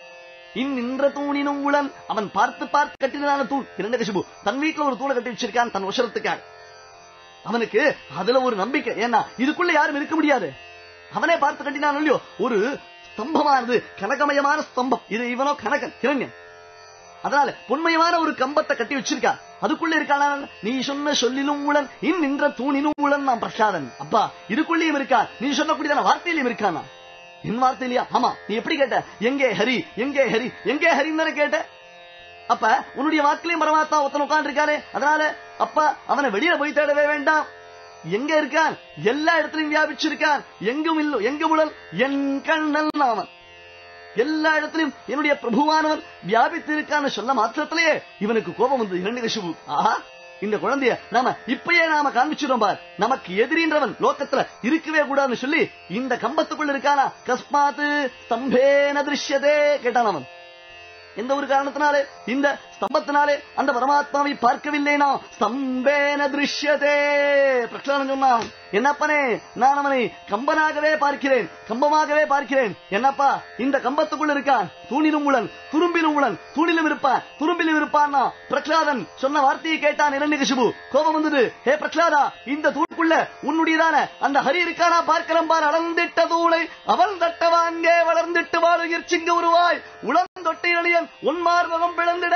இந்நின்ற தூணினும் உளன் அவன் பார்த்து பார்த்து கட்டினான தூண் இரண்டகசிபு தன் வீட்டுல ஒரு தூணை கட்டி வச்சிருக்கான் தன் உசரத்துக்காக அவனுக்கு அதுல ஒரு நம்பிக்கை ஏன்னா இதுக்குள்ள யாரும் இருக்க முடியாது அவனே பார்த்து கட்டினான் இல்லையோ ஒரு ஸ்தம்பமானது கனகமயமான ஸ்தம்பம் இது இவனோ கனகன் கிரண்யன் அதனால பொன்மயமான ஒரு கம்பத்தை கட்டி வச்சிருக்கா அதுக்குள்ள இருக்கான நீ சொன்ன சொல்லிலும் உளன் இன் நின்ற தூணினும் உளன் நான் பிரசாதன் அப்பா இதுக்குள்ளேயும் இருக்கா நீ சொல்லக்கூடியதான வார்த்தையிலும் இருக்கானா என் வார்த்தை இல்லையா ஆமா நீ எப்படி கேட்ட எங்கே ஹரி எங்கே ஹரி எங்கே ஹரின்னு தானே கேட்ட அப்ப உன்னுடைய வாக்கிலையும் பரமாத்மா ஒருத்தன் உட்கார்ந்து இருக்காரு அதனால அப்பா அவனை வெளியில போய் தேடவே வேண்டாம் எங்க இருக்கான் எல்லா இடத்துலயும் வியாபிச்சிருக்கான் எங்கும் இல்லோ எங்கு முழல் என் கண்ணல் அவன் எல்லா இடத்திலும் என்னுடைய பிரபுவானவன் வியாபித்து இருக்கான்னு சொல்ல மாத்திரத்திலேயே இவனுக்கு கோபம் வந்து இரண்டு கசிவு ஆஹா இந்த குழந்தைய நாம இப்பயே நாம காண்பிச்சிடும் பார் நமக்கு எதிரின்றவன் லோக்கத்துல இருக்கவே கூடாதுன்னு சொல்லி இந்த கம்பத்துக்குள்ள இருக்கானா கஸ்மாத்து ஸ்தம்பேன திருஷ்யதே கேட்டான் அவன் எந்த ஒரு காரணத்தினாலே இந்த ஸ்தம்பத்தினாலே அந்த பரமாத்மாவை பார்க்கவில்லைனா ஸ்தம்பேன திருஷ்யதே பிரகலாதன் சொன்னான் என்னப்பனே நான் அவனை கம்பனாகவே பார்க்கிறேன் கம்பமாகவே பார்க்கிறேன் என்னப்பா இந்த கம்பத்துக்குள்ள இருக்கான் தூணிலும் உளன் துரும்பிலும் உளன் தூணிலும் இருப்பான் துரும்பிலும் இருப்பான்னா பிரகலாதன் சொன்ன வார்த்தையை கேட்டான் இரண்டு கோபம் வந்தது ஹே பிரகலாதா இந்த தூணுக்குள்ள உன்னுடையதான அந்த ஹரி இருக்கானா பார்க்கிறோம் பார் அளந்திட்ட தூளை அவன் தட்ட வாங்கே வளர்ந்திட்டு வாழுகிற சிங்க உருவாய் உளம் தொட்டி இளையன் உன்மார்பகம் பிளந்திட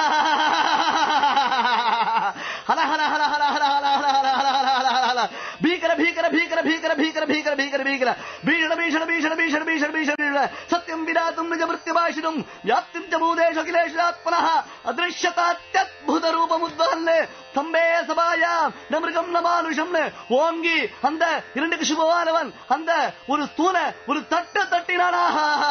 ஹல ஹல ஹல ஹல ஹல ஹல ஹல ஹல ஹல ஹல ஹல ஹல ஹல భీకర భీకర భీకర భీకర భీకర భీకర భీకర భీకర భీషణ భీషణ భీషణ భీషణ భీషణ భీషణ భీషణ సత్యం విరాతుం నిజ మృత్యుభాషితం వ్యాప్తిం చ భూదేశ అఖిలేషాత్మనః అదృశ్యతాత్యద్భుత రూపముద్వహన్నే ஸ்தம்பே சபாயாம் ந மிருகம் ந மானுஷம் ஓங்கி அந்த இரண்டு கிருஷ்ணபவானவன் அந்த ஒரு ஸ்தூல ஒரு தட்டு தட்டினானா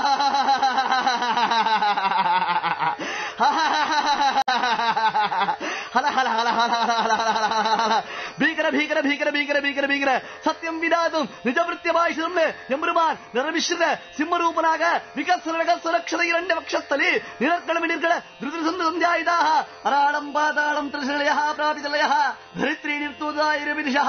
ஹல ஹல ஹல ஹல ஹல ஹல ஹல ஹல ஹல ஹல ഭീകര ഭീകര ഭീകര ഭീകര ഭീകര ഭീകര സത്യം വിരാതും നിജവൃത്യമായി എമ്പെരുമാൻ നിറവിശ്രിത സിംഹരൂപനാക വികസന സുരക്ഷത ഇരണ്ട വക്ഷസ്ഥലി നിരക്കള നിർക്കള ധൃതസന്ധ സന്ധ്യായുധാ അരാളം പാതാളം ത്രിശലയ പ്രാപിതലയ ധരിത്രീ നിർത്തൂതായിരവിദിശ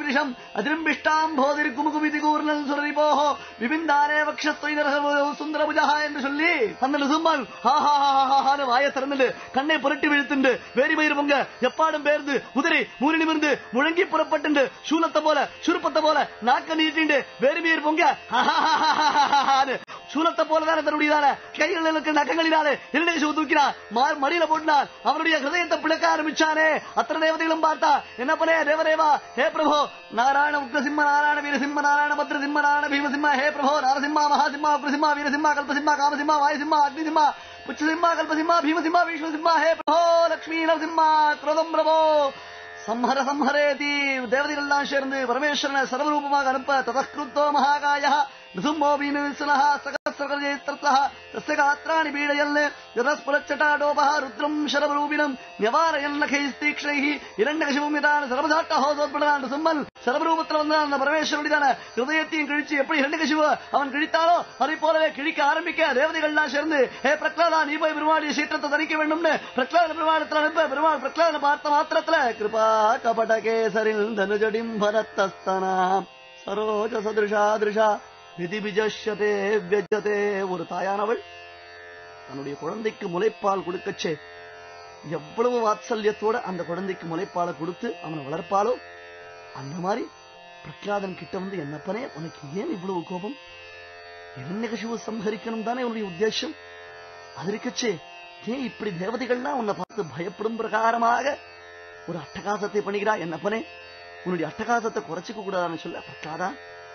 சதீருஷம் அதிரும்பிஷ்டாம் போதிர் குமுகுமிதி கூர்ணல் சுரரிபோஹோ விபிந்தாரே வக்ஷஸ்துயிரோ சுந்தரபுஜா என்று சொல்லி அந்த நிசும்பான் ஹாஹாஹாஹான்னு வாயை திறந்துட்டு கண்ணை புரட்டி விழுத்துண்டு வேரி மயிர் பொங்க எப்பாடும் பேர்ந்து குதிரை மூறி நிமிர்ந்து முழங்கி புறப்பட்டு சூலத்தை போல சுருப்பத்தை போல நாக்க நீட்டிண்டு வேரி மயிர் பொங்க ஹாஹாஹாஹாஹான்னு சூலத்தை போலதான தன்னுடையதான கைகளில் இருக்கிற நகங்களினாலே இரண்டேசு தூக்கினார் மார் மடியில போட்டினார் அவருடைய ஹிருதயத்தை பிளக்க ஆரம்பிச்சானே அத்தனை தேவதைகளும் பார்த்தா என்ன பண்ணே தேவதேவா ஹே பிரபு நாராயண உக்ரசிம்ம நாராயண வீரசிம்ம நாராயண பத்ர சிம்ம நாராயண பீமசிம்ம ஹே பிரபு நாரசிம்மா மகாசிம்மா உக்ரசிம்மா வீரசிம்மா கல்பசிம்மா காமசிம்மா வாயுசிம்மா அக்னிசிம்மா புச்சசிம்மா கல்பசிம்மா பீமசிம்மா விஷ்ணுசிம்மா ஹே பிரபோ லக்ஷ்மீ நரசிம்மா கிரோதம் பிரபோ சம்ஹர சம்ஹரேதி தேவதைகள்லாம் சேர்ந்து பரமேஸ்வரனை சர்வரூபமாக அனுப்ப ததஸ்கிருத்தோ மகாகாய நிசும்போ பீனவிசனः சகஸ்ரகஜேத்திரத்தः தஸ்ய காத்ராணி பீடயல் யதஸ்புரச்சட்டாடோபः ருத்ரம் சரவரூபிணம் நிவாரயன் நகைஸ்தீக்ஷணைः இரண்டகசிவம் இதான சர்வதாட்டஹோதோத்படான் நிசும்பன் சர்வரூபத்தில் வந்து அந்த பரமேஸ்வரனுடையதான ஹிருதயத்தையும் கிழிச்சு எப்படி இரண்டகசிவ அவன் கிழித்தாலோ அதை போலவே கிழிக்க ஆரம்பிக்க தேவதைகள்லாம் சேர்ந்து ஹே பிரக்லாதா நீ போய் பெருமாளுடைய சீற்றத்தை தணிக்க வேண்டும்னு பிரக்லாத பெருமாளத்தில் அனுப்ப பெருமாள் பிரக்லாத பார்த்த மாத்திரத்துல கிருபா கபட கேசரில் தனுஜடிம் பரத்தஸ்தனா சரோஜ சதிருஷா திருஷா விதி விஜஷதே வியஜதே ஒரு தாயானவள் தன்னுடைய குழந்தைக்கு முளைப்பால் கொடுக்கச்சே எவ்வளவு வாத்சல்யத்தோட அந்த குழந்தைக்கு முளைப்பாலை கொடுத்து அவனை வளர்ப்பாளோ அந்த மாதிரி பிரகலாதன் கிட்ட வந்து என்னப்பனே உனக்கு ஏன் இவ்வளவு கோபம் இரண்யகசிவு சம்ஹரிக்கணும் தானே உன்னுடைய உத்தேசம் அது இருக்கச்சே ஏன் இப்படி தேவதைகள்லாம் உன்னை பார்த்து பயப்படும் பிரகாரமாக ஒரு அட்டகாசத்தை பண்ணுகிறா என்னப்பனே உன்னுடைய அட்டகாசத்தை குறைச்சிக்க கூடாதுன்னு சொல்ல பிரகலாதா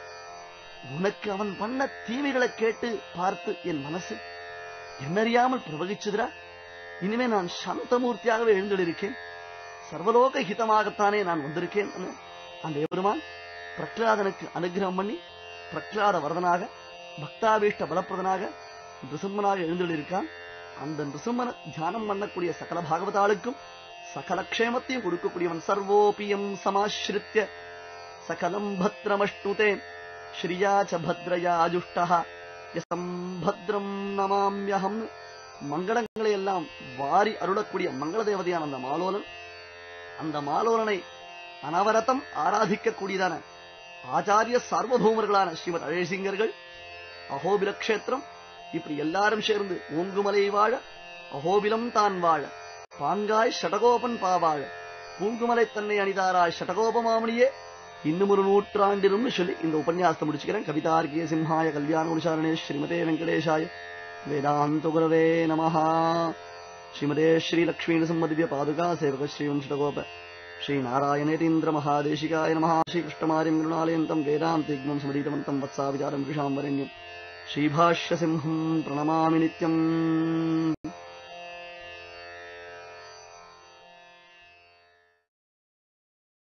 உனக்கு அவன் பண்ண தீமைகளை கேட்டு பார்த்து என் மனசு என்னறியாமல் பிரவகிச்சுதுரா இனிமே நான் சாந்தமூர்த்தியாகவே எழுந்திருக்கேன் சர்வலோக ஹிதமாகத்தானே நான் வந்திருக்கேன் அந்த எபெருமான் பிரகலாதனுக்கு அனுகிரகம் பண்ணி பிரகலாத வரதனாக பக்தாபீஷ்ட பலப்பிரதனாக நிருசிம்மனாக எழுந்திருக்கான் அந்த நிருசிம்மனை தியானம் பண்ணக்கூடிய சகல பாகவதாளுக்கும் சகல க்ஷேமத்தையும் கொடுக்கக்கூடியவன் சர்வோபியம் சமாசிரித்ய சகலம் பத்ரமஷ்டுதே ஸ்ரீயா ச பத்ரயா அஜுஷ்டா யசம் பத்ரம் நமாம்யகம் மங்களங்களை எல்லாம் வாரி அருளக்கூடிய மங்கள தேவதையான அந்த மாலோலன் அந்த மாலோலனை அனவரதம் ஆராதிக்கக்கூடியதான ஆச்சாரிய சார்வபௌமர்களான ஸ்ரீமத் அழேசிங்கர்கள் அகோபில கஷேத்திரம் இப்படி எல்லாரும் சேர்ந்து ஓங்குமலை வாழ அகோபிலம் தான் வாழ பாங்காய் ஷடகோபன் பாவாழ பூங்குமலை தன்னை அணிதாராய் ஷடகோபமாமணியே இன்னும் ஒரு நூற்றாண்டிலும் சொல்லி இந்த உபன்யாசத்தை முடிச்சுக்கிறேன் கவிதார்கிய சிம்ஹாய கல்யாண குருசாரணே ஸ்ரீமதே வெங்கடேஷாய வேதாந்த குரவே நமஹா ஸ்ரீமதே ஸ்ரீ லக்ஷ்மீ சம்மதிவ்ய பாதுகா சேவக ஸ்ரீவம் ஷடகோப ஸ்ரீ நாராயணேதீந்திர மகாதேசிகாய நமஹ ஸ்ரீகிருஷ்ணமாரியம் கருணாலயந்தம் வேதாந்திக்மம் ஸ்மரீதவந்தம் வத்சா விசாரம் விஷாம் வரண்யம் ஸ்ரீபாஷ்ய சிம்ஹம் பிரணமாமி நித்யம்